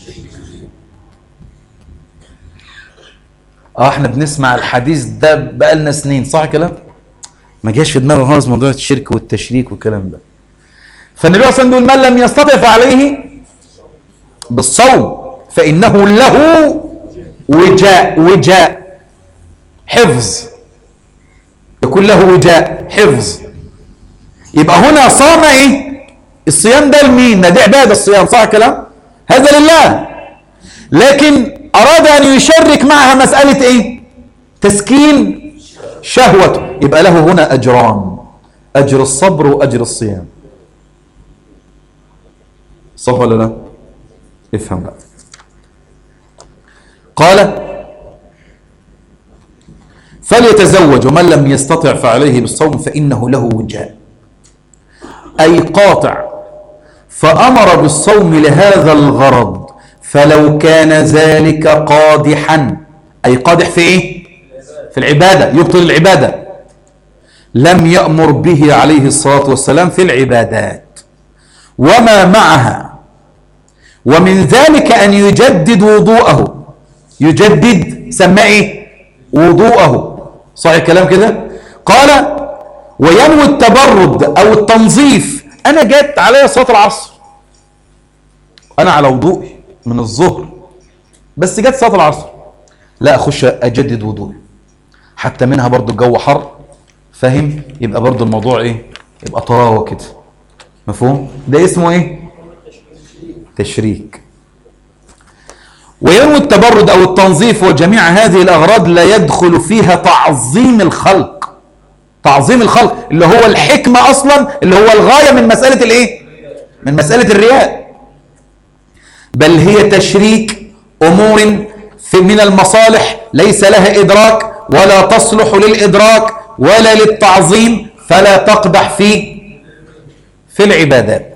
اه احنا بنسمع الحديث ده بقالنا سنين صح كلام ما جاش في دماغه خالص موضوع الشرك والتشريك والكلام ده فالنبي صلى الله عليه وسلم بيقول من لم يستطع فعليه بالصوم فانه له وجاء وجاء حفظ يكون له وجاء حفظ يبقى هنا صام ايه الصيام ده لمين ده عباده الصيام صح كلام هذا لله لكن اراد ان يشرك معها مساله ايه تسكين شهوته يبقى له هنا اجران اجر الصبر واجر الصيام صح ولا لا افهم بقى قال فليتزوج ومن لم يستطع فعليه بالصوم فإنه له وجاء أي قاطع فأمر بالصوم لهذا الغرض فلو كان ذلك قادحا أي قادح في إيه؟ في العبادة يبطل العبادة لم يأمر به عليه الصلاة والسلام في العبادات وما معها ومن ذلك أن يجدد وضوءه يجدد سمى إيه؟ وضوءه صح الكلام كده قال وينوي التبرد أو التنظيف أنا جات عليا صلاة العصر أنا على وضوئي من الظهر بس جت صلاة العصر لا أخش أجدد وضوئي حتى منها برضو الجو حر فاهم يبقى برضو الموضوع إيه يبقى طراوة كده مفهوم ده اسمه إيه تشريك وينوي التبرد أو التنظيف وجميع هذه الأغراض لا يدخل فيها تعظيم الخلق تعظيم الخلق اللي هو الحكمة أصلا اللي هو الغاية من مسألة الإيه من مسألة الرياء بل هي تشريك أمور في من المصالح ليس لها إدراك ولا تصلح للإدراك ولا للتعظيم فلا تقدح في في العبادات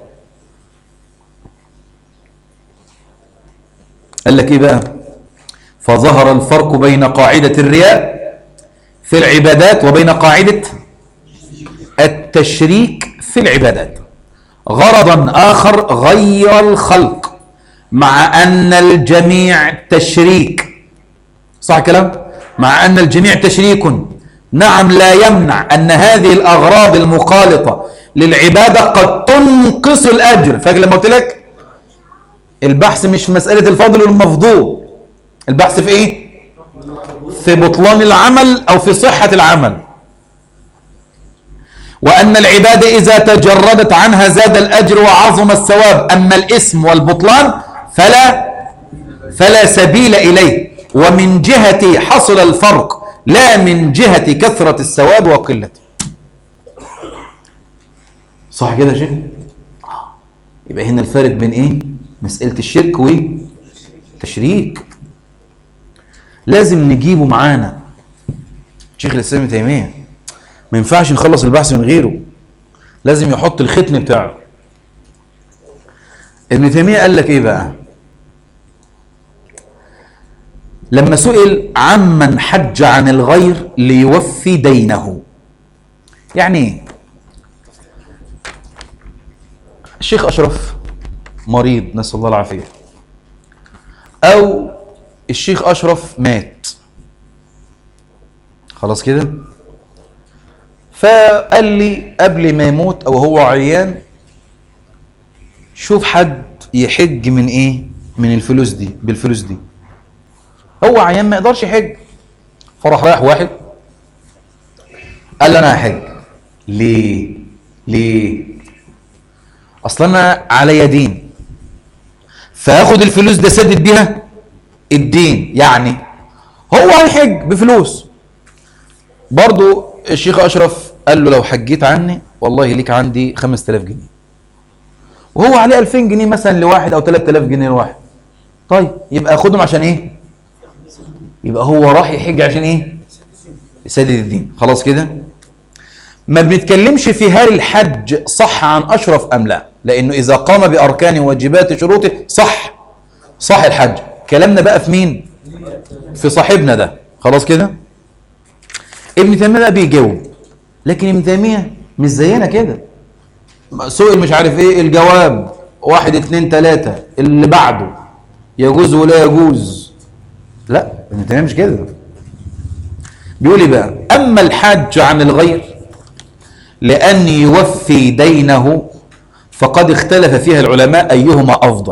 قال لك ايه بقى فظهر الفرق بين قاعدة الرياء في العبادات وبين قاعدة التشريك في العبادات غرضا آخر غير الخلق مع أن الجميع تشريك صح كلام مع أن الجميع تشريك نعم لا يمنع أن هذه الأغراض المخالطة للعبادة قد تنقص الأجر فاكر لما قلت لك البحث مش في مسألة الفضل والمفضول البحث في ايه في بطلان العمل او في صحة العمل وأن العبادة إذا تجردت عنها زاد الأجر وعظم الثواب أما الاسم والبطلان فلا فلا سبيل إليه ومن جهة حصل الفرق لا من جهة كثرة الثواب وقلته صح كده يا شيخ يبقى هنا الفارق بين ايه مسألة الشرك والتشريك لازم نجيبه معانا شيخ الإسلام ابن تيمية ما ينفعش نخلص البحث من غيره لازم يحط الختم بتاعه ابن تيمية قال لك ايه بقى لما سئل عمن حج عن الغير ليوفي دينه يعني ايه الشيخ أشرف مريض نسأل الله العافية أو الشيخ أشرف مات خلاص كده فقال لي قبل ما يموت أو هو عيان شوف حد يحج من إيه من الفلوس دي بالفلوس دي هو عيان ما يقدرش يحج فراح رايح واحد قال لي أنا هحج ليه ليه اصل انا عليا دين فاخد الفلوس ده سدد بيها الدين يعني هو هيحج بفلوس برضو الشيخ اشرف قال له لو حجيت عني والله ليك عندي 5000 جنيه وهو عليه 2000 جنيه مثلا لواحد او 3000 جنيه لواحد طيب يبقى خدهم عشان ايه يبقى هو راح يحج عشان ايه يسدد الدين خلاص كده ما بنتكلمش في هل الحج صح عن أشرف أم لا لأنه إذا قام بأركان واجبات شروطه صح صح الحج كلامنا بقى في مين في صاحبنا ده خلاص كده ابن تيمية بقى بيجاوب لكن ابن تيمية مش زينا كده سئل مش عارف ايه الجواب واحد اتنين تلاتة اللي بعده يجوز ولا يجوز لا ابن تيمية مش كده بيقول ايه بقى اما الحاج عن الغير لأن يوفي دينه فقد اختلف فيها العلماء أيهما أفضل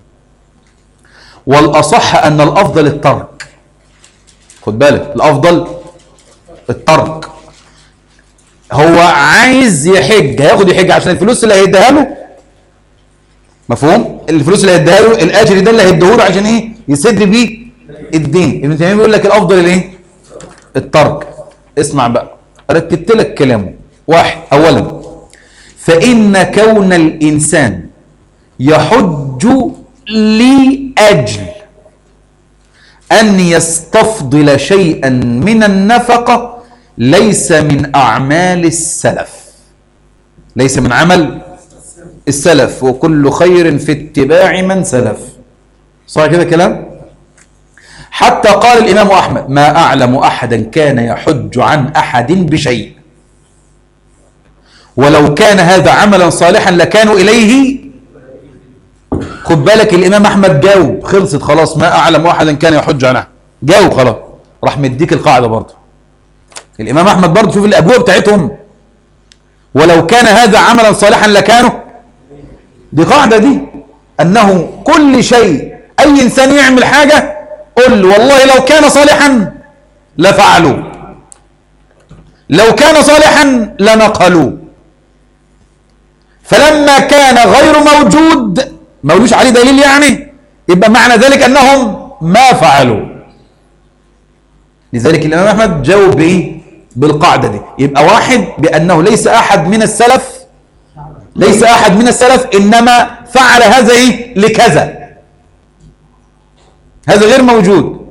والأصح أن الأفضل الترك خد بالك الأفضل الترك هو عايز يحج هياخد يحج عشان الفلوس اللي هيديها له مفهوم الفلوس اللي هيديها له الاجر ده اللي هيديه له عشان ايه يسد بيه الدين ابن تيميه بيقول لك الافضل الايه الترك اسمع بقى رتبت لك كلامه واحد اولا فان كون الانسان يحج لاجل أن يستفضل شيئا من النفقة ليس من أعمال السلف ليس من عمل السلف وكل خير في اتباع من سلف صح كده كلام حتى قال الإمام أحمد ما أعلم أحدا كان يحج عن أحد بشيء ولو كان هذا عملا صالحا لكانوا إليه خد بالك الإمام أحمد جاوب خلصت خلاص ما أعلم أحدا كان يحج عن أحد جاوب خلاص راح مديك القاعدة برضه الإمام أحمد برضه شوف الأبواب بتاعتهم ولو كان هذا عملا صالحا لكانوا دي قاعدة دي أنه كل شيء أي إنسان يعمل حاجة قل والله لو كان صالحا لفعلوا لو كان صالحا لنقلوا فلما كان غير موجود مولوش عليه دليل يعني يبقى معنى ذلك أنهم ما فعلوا لذلك الإمام أحمد جاوب بإيه بالقاعدة دي يبقى واحد بأنه ليس أحد من السلف ليس أحد من السلف إنما فعل هذا إيه لكذا هذا غير موجود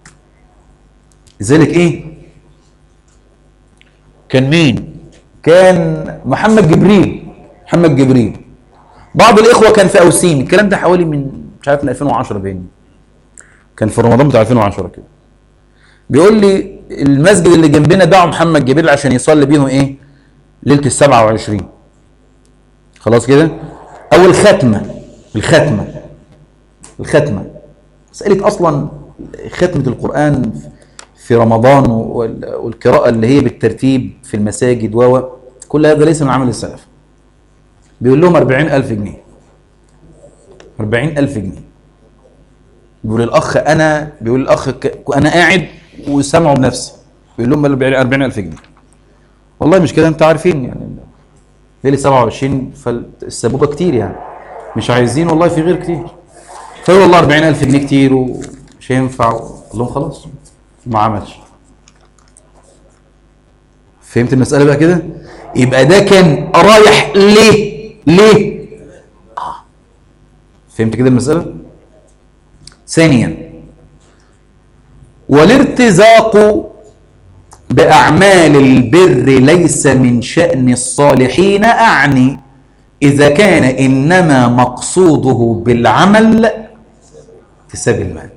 لذلك إيه كان مين كان محمد جبريل محمد جبريل بعض الإخوة كان في أوسيم الكلام ده حوالي من مش عارف من 2010 باين كان في رمضان بتاع 2010 كده بيقول لي المسجد اللي جنبنا دعوا محمد جبريل عشان يصلي بيهم ايه ليله ال 27 خلاص كده او الختمه الختمه الختمه مساله اصلا ختمه القران في رمضان وال- والقراءه اللي هي بالترتيب في المساجد و كل هذا ليس من عمل السلف بيقول لهم 40000 جنيه 40000 جنيه بيقول الاخ انا بيقول الاخ ك... انا قاعد وسامعه بنفسي بيقول لهم 40000 جنيه والله مش كده انت عارفين يعني ليله 27 فالسبوبه كتير يعني مش عايزين والله في غير كتير فيقول والله 40000 جنيه كتير ومش هينفع قال لهم خلاص ما عملش فهمت المساله بقى كده يبقى ده كان رايح ليه ليه آه. فهمت كده المساله ثانيا والارتزاق بأعمال البر ليس من شأن الصالحين أعني إذا كان إنما مقصوده بالعمل اكتساب المال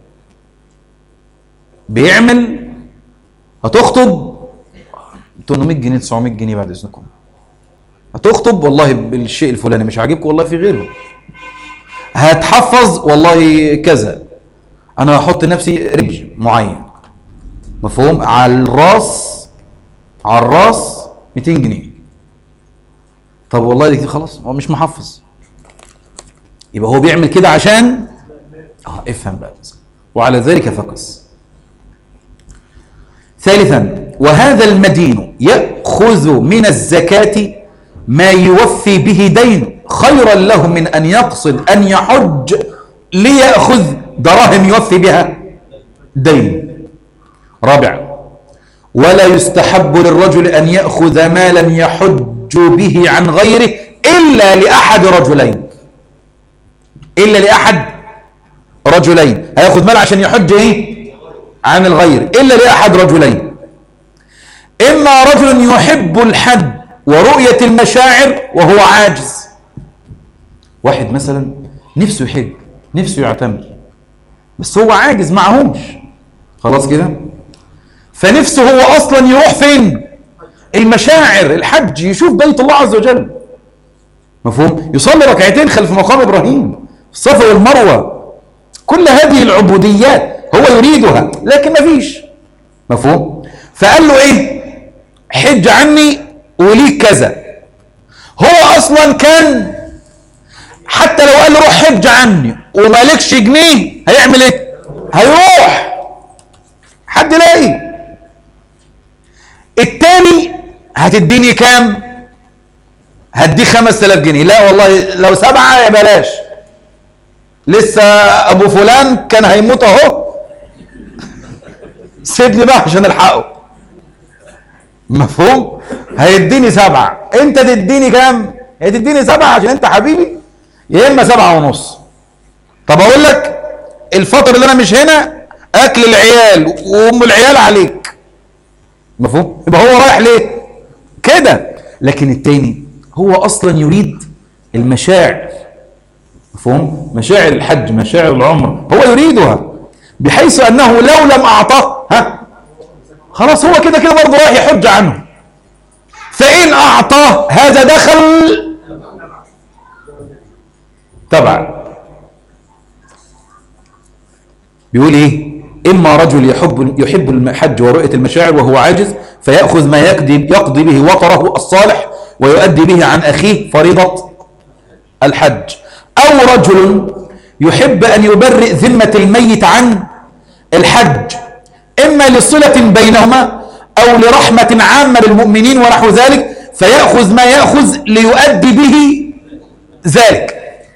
بيعمل هتخطب 800 جنيه 900 جنيه بعد إذنكم هتخطب والله بالشيء الفلاني مش عاجبكم والله في غيره هتحفظ والله كذا انا هحط نفسي رينج معين مفهوم على الراس على الراس 200 جنيه طب والله دي كتير خلاص هو مش محفظ يبقى هو بيعمل كده عشان اه افهم بقى وعلى ذلك فقس ثالثا وهذا المدين يأخذ من الزكاة ما يوفي به دين خيرا له من أن يقصد أن يحج ليأخذ دراهم يوفي بها دين رابع ولا يستحب للرجل أن يأخذ مالا يحج به عن غيره إلا لأحد رجلين إلا لأحد رجلين هياخذ مال عشان يحج إيه عن الغير إلا لأحد رجلين إما رجل يحب الحج ورؤية المشاعر وهو عاجز واحد مثلا نفسه يحج نفسه يعتمر بس هو عاجز معهوش خلاص كده فنفسه هو اصلا يروح فين المشاعر الحج يشوف بيت الله عز وجل مفهوم يصلي ركعتين خلف مقام ابراهيم الصفا والمروه كل هذه العبوديات هو يريدها لكن ما فيش مفهوم فقال له ايه حج عني وليك كذا هو اصلا كان حتى لو قال له روح حج عني ومالكش جنيه هيعمل ايه هيروح حد لاقي التاني هتديني كام هديه خمس تلاف جنيه لا والله لو سبعة يا بلاش لسه ابو فلان كان هيموت اهو سيبني بقى عشان الحقه مفهوم هيديني سبعة انت تديني كام هتديني سبعة عشان انت حبيبي يا اما سبعة ونص طب اقول لك الفترة اللي انا مش هنا اكل العيال وام العيال عليك مفهوم يبقى هو رايح ليه كده لكن التاني هو اصلا يريد المشاعر مفهوم مشاعر الحج مشاعر العمر هو يريدها بحيث انه لو لم اعطاه ها خلاص هو كده كده برضه رايح يحج عنه فان اعطاه هذا دخل تبع بيقول ايه اما رجل يحب يحب الحج ورؤيه المشاعر وهو عاجز فياخذ ما يقضي يقضي به وطره الصالح ويؤدي به عن اخيه فريضه الحج او رجل يحب ان يبرئ ذمه الميت عن الحج اما لصله بينهما او لرحمه عامه للمؤمنين ونحو ذلك فياخذ ما ياخذ ليؤدي به ذلك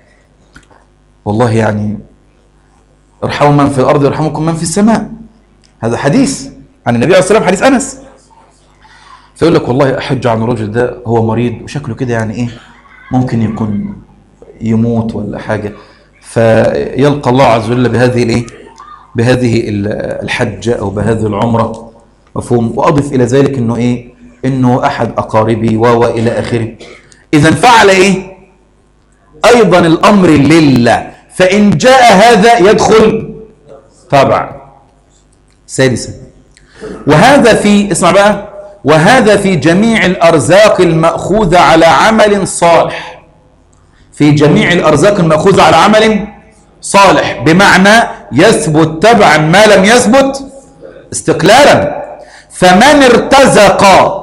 والله يعني ارحموا من في الارض يرحمكم من في السماء هذا حديث عن النبي عليه الصلاه والسلام حديث انس فيقول لك والله احج عن الرجل ده هو مريض وشكله كده يعني ايه ممكن يكون يموت ولا حاجه فيلقى الله عز وجل بهذه الايه بهذه الحجه او بهذه العمره مفهوم واضف الى ذلك انه ايه انه احد اقاربي و الى اخره اذا فعل ايه ايضا الامر لله فإن جاء هذا يدخل طبعا سادسا وهذا في اسمع بقى وهذا في جميع الأرزاق المأخوذة على عمل صالح في جميع الأرزاق المأخوذة على عمل صالح بمعنى يثبت تبعا ما لم يثبت استقلالا فمن ارتزق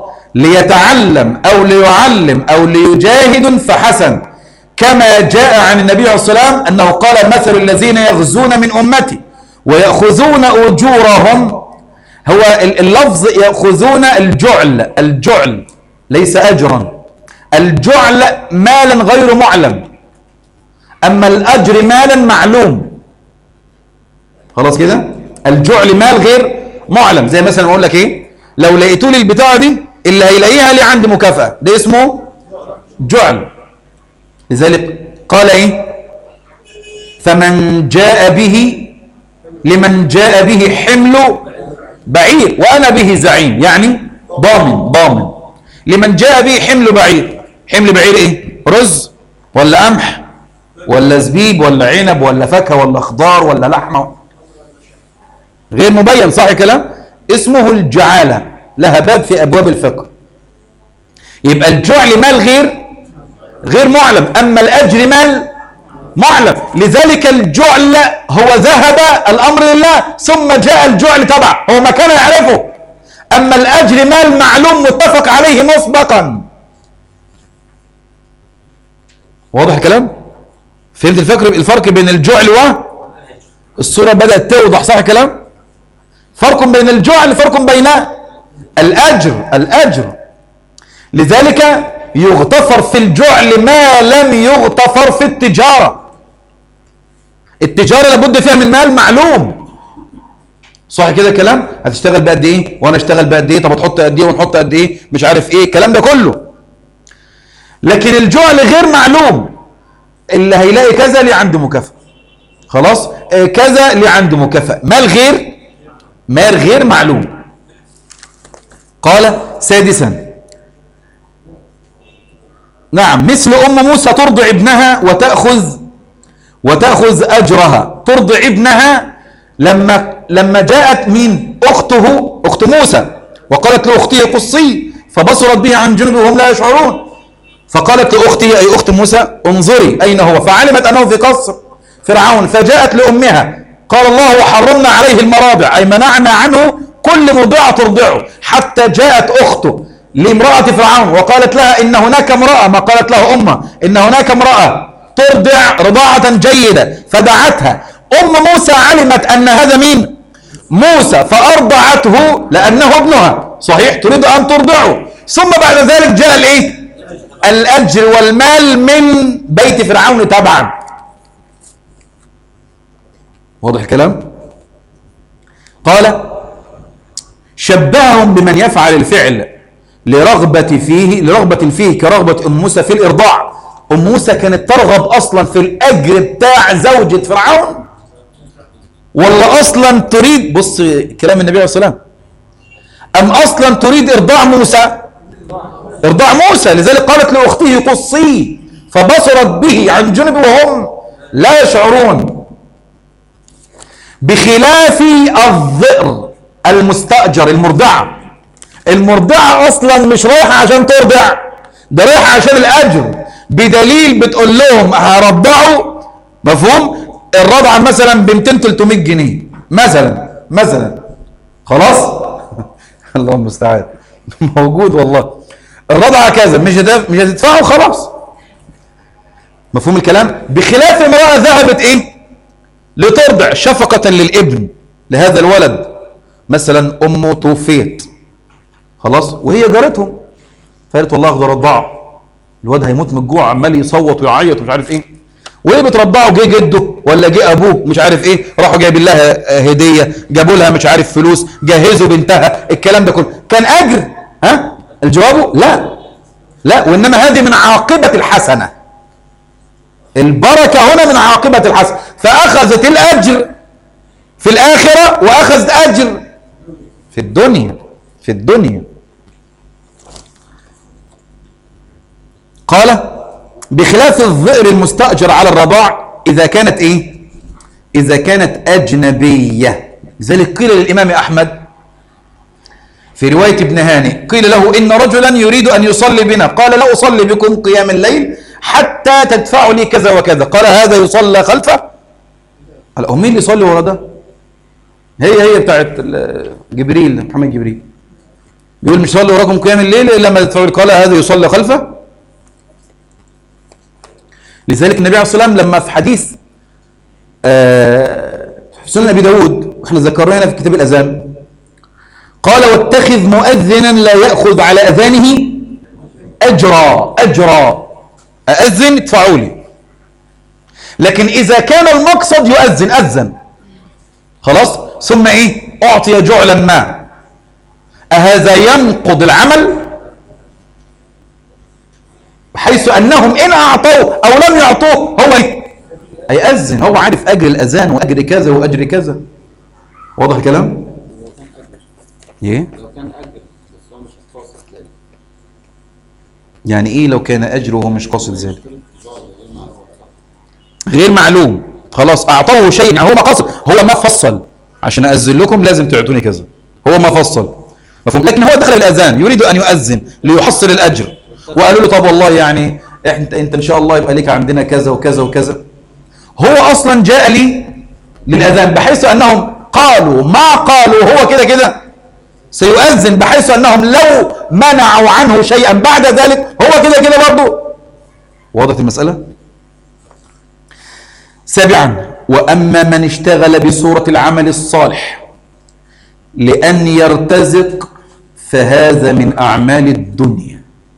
ليتعلم أو ليعلم أو ليجاهد فحسن كما جاء عن النبي عليه الصلاة والسلام أنه قال مثل الذين يغزون من أمتي ويأخذون أجورهم هو اللفظ يأخذون الجعل الجعل ليس أجرا الجعل مالا غير معلم أما الأجر مالا معلوم خلاص كده الجعل مال غير معلم زي مثلا أقول لك إيه لو لقيتوا لي البتاعة دي اللي هيلاقيها لي عندي مكافأة ده اسمه جعل لذلك قال ايه فمن جاء به لمن جاء به حمل بعير وانا به زعيم يعني ضامن ضامن لمن جاء به حمل بعير حمل بعير ايه رز ولا قمح ولا زبيب ولا عنب ولا فاكهه ولا خضار ولا لحمه غير مبين صح كلام اسمه الجعاله لها باب في ابواب الفقه يبقى الجعل مال غير غير معلم أما الأجر مال معلم لذلك الجعل هو ذهب الأمر لله ثم جاء الجعل تبع هو ما كان يعرفه أما الأجر مال معلوم متفق عليه مسبقا واضح الكلام فهمت الفكر الفرق بين الجعل و الصورة بدأت توضح صح الكلام فرق بين الجعل فرق بين الأجر الأجر لذلك يغتفر في الجعل ما لم يغتفر في التجارة التجارة لابد فيها من مال معلوم صح كده الكلام هتشتغل بقد ايه وانا اشتغل بقد ايه طب هتحط قد ايه ونحط قد ايه مش عارف ايه الكلام ده كله لكن الجعل غير معلوم اللي هيلاقي كذا اللي عنده مكافأة خلاص آه كذا اللي عنده مكافأة مال غير مال غير معلوم قال سادسا نعم مثل أم موسى ترضع ابنها وتأخذ وتأخذ أجرها ترضع ابنها لما لما جاءت مين أخته أخت موسى وقالت لأخته قصي فبصرت به عن جنوب وهم لا يشعرون فقالت لأختي أي أخت موسى انظري أين هو فعلمت أنه في قصر فرعون فجاءت لأمها قال الله وحرمنا عليه المراضع أي منعنا عنه كل مرضعة ترضعه حتى جاءت أخته لامرأة فرعون وقالت لها إن هناك امرأة ما قالت له أمة إن هناك امرأة ترضع رضاعة جيدة فدعتها أم موسى علمت أن هذا مين موسى فأرضعته لأنه ابنها صحيح تريد أن ترضعه ثم بعد ذلك جاء الإيه الأجر والمال من بيت فرعون تبعا واضح الكلام قال شبههم بمن يفعل الفعل لرغبة فيه لرغبة فيه كرغبة أم موسى في الإرضاع أم موسى كانت ترغب أصلا في الأجر بتاع زوجة فرعون ولا اصلا تريد بص كلام النبي عليه الصلاه والسلام ام اصلا تريد ارضاع موسى ارضاع موسى لذلك قالت لاخته قصيه فبصرت به عن جنب وهم لا يشعرون بخلاف الظئر المستأجر المرضعة المرضعة أصلا مش رايحة عشان ترضع ده رايحة عشان الأجر بدليل بتقول لهم هرضعوا مفهوم الرضعة مثلا ب 200 300 جنيه مثلا مثلا خلاص الله المستعان موجود والله الرضعة كذا مش مش هتدفعوا خلاص مفهوم الكلام بخلاف امرأة ذهبت ايه لترضع شفقة للابن لهذا الولد مثلا امه توفيت خلاص وهي جارتهم فقالت والله اخذ ارضعه الواد هيموت من الجوع عمال يصوت ويعيط ومش عارف ايه وهي بترضعه جه جده ولا جه ابوه مش عارف ايه راحوا جايبين لها هديه جابوا لها مش عارف فلوس جهزوا بنتها الكلام ده كله كان اجر ها الجواب لا لا وانما هذه من عاقبه الحسنه البركه هنا من عاقبه الحسنه فاخذت الاجر في الاخره واخذت اجر في الدنيا في الدنيا قال بخلاف الظئر المستأجر على الرضاع إذا كانت إيه إذا كانت أجنبية لذلك قيل للإمام أحمد في رواية ابن هاني قيل له إن رجلا يريد أن يصلي بنا قال لا أصلي بكم قيام الليل حتى تدفعوا لي كذا وكذا قال هذا يصلى خلفه قال مين اللي يصلي ورا ده هي هي بتاعت جبريل محمد جبريل يقول مش صلي وراكم قيام الليل الا لما تدفعوا قال هذا يصلي خلفه لذلك النبي عليه الصلاه والسلام لما في حديث آه سنن ابي داود واحنا ذكرناه في كتاب الاذان قال واتخذ مؤذنا لا ياخذ على اذانه اجرا اجرا ااذن ادفعوا لي لكن اذا كان المقصد يؤذن اذن خلاص ثم ايه اعطي جعلا ما اهذا ينقض العمل حيث انهم ان اعطوه او لم يعطوه هو ايه هيأذن هو عارف اجر الاذان واجر كذا واجر كذا واضح الكلام ايه
لو كان اجر بس هو مش هتفاصل تلاقي
يعني ايه لو كان اجره مش قاصد ذلك غير معلوم خلاص اعطوه شيء يعني هو ما قصد هو ما فصل عشان اذن لكم لازم تعطوني كذا هو ما فصل مفهوم لكن هو دخل الاذان يريد ان يؤذن ليحصل الاجر وقالوا له طب والله يعني انت انت ان شاء الله يبقى لك عندنا كذا وكذا وكذا هو اصلا جاء لي للاذان بحيث انهم قالوا ما قالوا هو كده كده سيؤذن بحيث انهم لو منعوا عنه شيئا بعد ذلك هو كده كده برضه وضحت المساله سابعا واما من اشتغل بصوره العمل الصالح لان يرتزق فهذا من اعمال الدنيا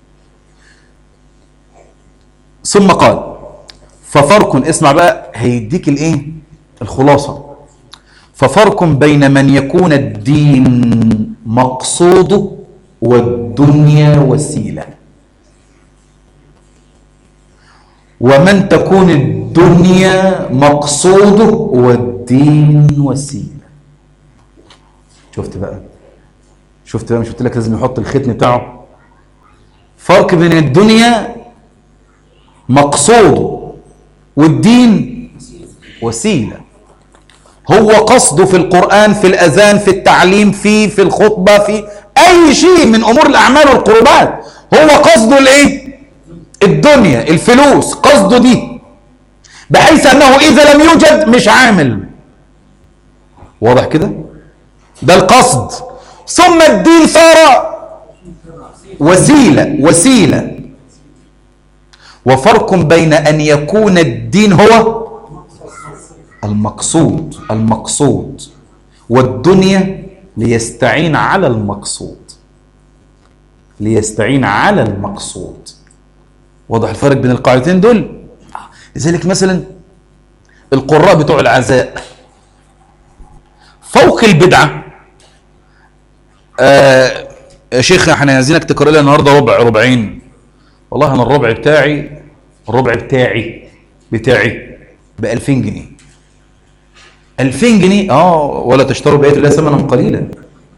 ثم قال ففرق اسمع بقى هيديك الايه الخلاصه ففرق بين من يكون الدين مقصوده والدنيا وسيله ومن تكون الدنيا مقصوده والدين وسيله شفت بقى شفت بقى مش قلت لك لازم يحط الختم بتاعه فرق بين الدنيا مقصوده والدين وسيله هو قصده في القرآن في الأذان في التعليم في في الخطبة في أي شيء من أمور الأعمال والقربات هو قصده الإيه؟ الدنيا الفلوس قصده دي بحيث أنه إذا لم يوجد مش عامل واضح كده؟ ده القصد ثم الدين صار وسيلة وسيلة وفرق بين أن يكون الدين هو المقصود المقصود والدنيا ليستعين على المقصود ليستعين على المقصود واضح الفرق بين القاعدتين دول لذلك مثلا القراء بتوع العزاء فوق البدعة آه يا شيخ احنا عايزينك تقرا لي النهارده ربع ربعين والله انا الربع بتاعي الربع بتاعي بتاعي ب 2000 جنيه 2000 جنيه اه ولا تشتروا بآيات الله ثمنا قليلا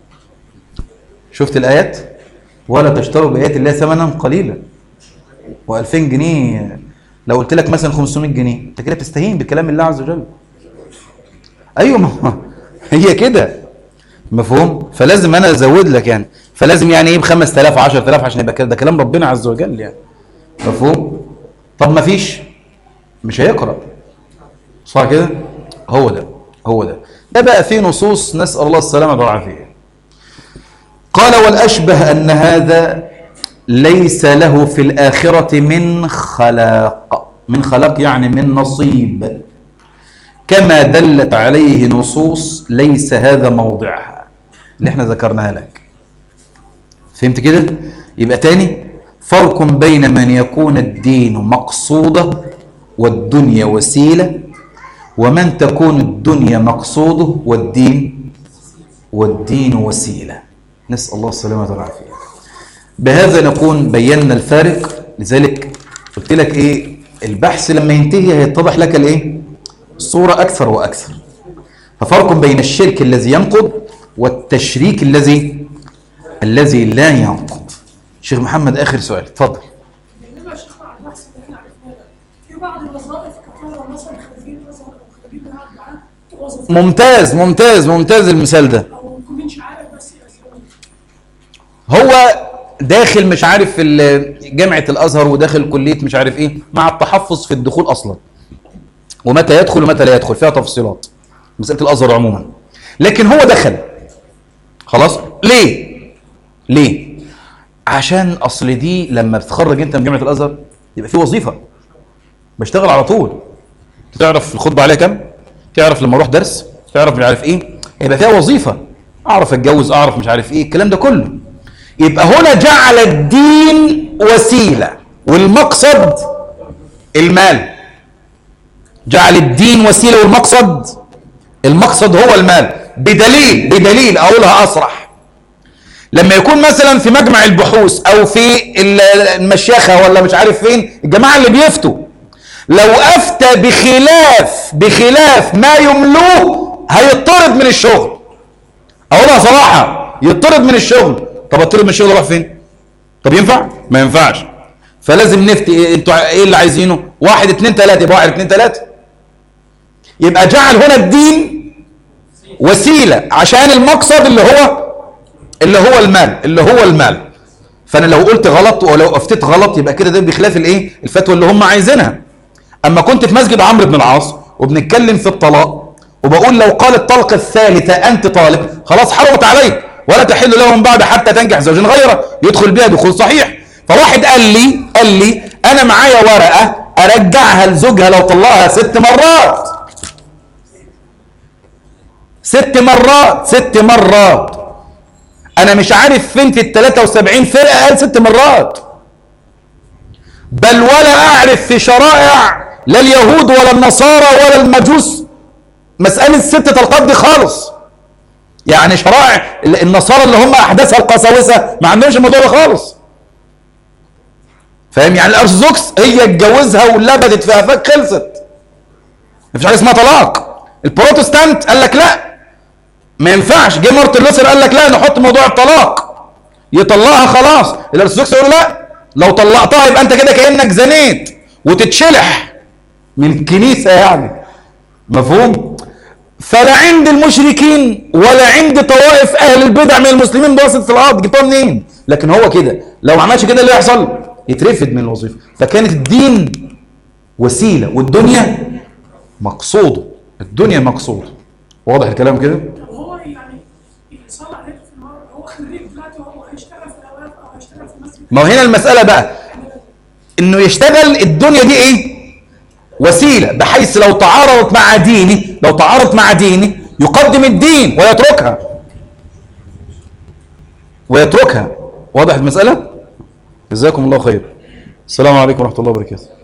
شفت الآيات ولا تشتروا بآيات الله ثمنا قليلا و2000 جنيه لو قلت لك مثلا 500 جنيه انت كده بتستهين بكلام الله عز وجل ايوه ما هو- هي كده مفهوم فلازم انا ازود لك يعني فلازم يعني ايه ب 5000 10000 عشان يبقى كده ده كلام ربنا عز وجل يعني مفهوم طب ما فيش مش هيقرا صح كده هو ده هو ده ده بقى فيه نصوص نسال الله السلامه والعافيه قال والاشبه ان هذا ليس له في الاخره من خلاق من خلاق يعني من نصيب كما دلت عليه نصوص ليس هذا موضعها اللي احنا ذكرناها لك فهمت كده يبقى تاني فرق بين من يكون الدين مقصوده والدنيا وسيله ومن تكون الدنيا مقصوده والدين والدين وسيله نسال الله السلامه والعافيه بهذا نكون بينا الفارق لذلك قلت لك ايه البحث لما ينتهي هيتضح لك الايه الصورة أكثر وأكثر ففرق بين الشرك الذي ينقض والتشريك الذي الذي لا ينقض شيخ محمد آخر سؤال اتفضل
بالنسبه للشيخ على البحث اللي احنا عرفناه ده في بعض الوظائف كطلبه مثلا خريجين ازهر او خريجين قاعد معاه وظيفه
ممتاز ممتاز ممتاز المثال ده
او يكون شعائر بس اسلاميه
هو داخل مش عارف في ال- جامعة الأزهر وداخل كلية مش عارف إيه مع التحفظ في الدخول أصلا ومتى يدخل ومتى لا يدخل فيها تفصيلات مسألة الأزهر عموما لكن هو دخل خلاص ليه ليه عشان أصل دي لما بتخرج أنت من جامعة الأزهر يبقى في وظيفة بشتغل على طول تعرف الخطبة عليها كام تعرف لما اروح درس تعرف مش عارف ايه يبقى فيها وظيفه اعرف اتجوز اعرف مش عارف ايه الكلام ده كله يبقى هنا جعل الدين وسيله والمقصد المال جعل الدين وسيله والمقصد المقصد هو المال بدليل بدليل اقولها اصرح لما يكون مثلا في مجمع البحوث او في ال- المشيخه ولا مش عارف فين الجماعه اللي بيفتوا لو افتى بخلاف بخلاف ما يملوه هيطرد من الشغل اقولها صراحه يطرد من الشغل طب اطرد من الشغل اروح فين طب ينفع ما ينفعش فلازم نفتي إيه انتوا ايه اللي عايزينه واحد اتنين تلاته يبقى واحد اتنين تلاته يبقى جعل هنا الدين وسيله عشان المقصد اللي هو اللي هو المال اللي هو المال فانا لو قلت غلط ولو افتيت غلط يبقى كده ده بخلاف الايه الفتوى اللي هم عايزينها اما كنت في مسجد عمرو بن العاص وبنتكلم في الطلاق وبقول لو قال الطلقه الثالثه انت طالق خلاص حرمت عليك ولا تحل له من بعد حتى تنجح زوج غيره يدخل بها دخول صحيح فواحد قال لي قال لي انا معايا ورقه ارجعها لزوجها لو طلقها ست مرات ست مرات ست مرات انا مش عارف فين في ال 73 فرقه قال ست مرات بل ولا اعرف في شرائع لا اليهود ولا النصارى ولا المجوس مساله ست طلقات دي خالص يعني شرائع ال- النصارى اللي هم احداثها القساوسه ما عندهمش الموضوع ده خالص فاهم يعني الارثوذكس هي اتجوزها ولبدت في افاك خلصت مفيش حاجه اسمها طلاق البروتستانت قال لك لا ما ينفعش جه مارتن لوثر قال لك لا نحط موضوع الطلاق يطلقها خلاص الارثوذكس يقول لا لو طلقتها يبقى انت كده كانك زنيت وتتشلح من الكنيسه يعني مفهوم فلا عند المشركين ولا عند طوائف اهل البدع من المسلمين بواسطه الارض جبتها منين لكن هو كده لو ما عملش كده اللي يحصل يترفد من الوظيفه فكانت الدين وسيله والدنيا مقصوده الدنيا مقصوده واضح الكلام كده
طب هو يعني يصلي عليك في المره هو خريج دلوقتي وهو هيشتغل في الاوقات او هيشتغل في مسجد
ما هو هنا المساله بقى انه يشتغل الدنيا دي ايه وسيله بحيث لو تعارضت مع ديني لو تعارضت مع ديني يقدم الدين ويتركها ويتركها واضح المساله جزاكم الله خير السلام عليكم ورحمه الله وبركاته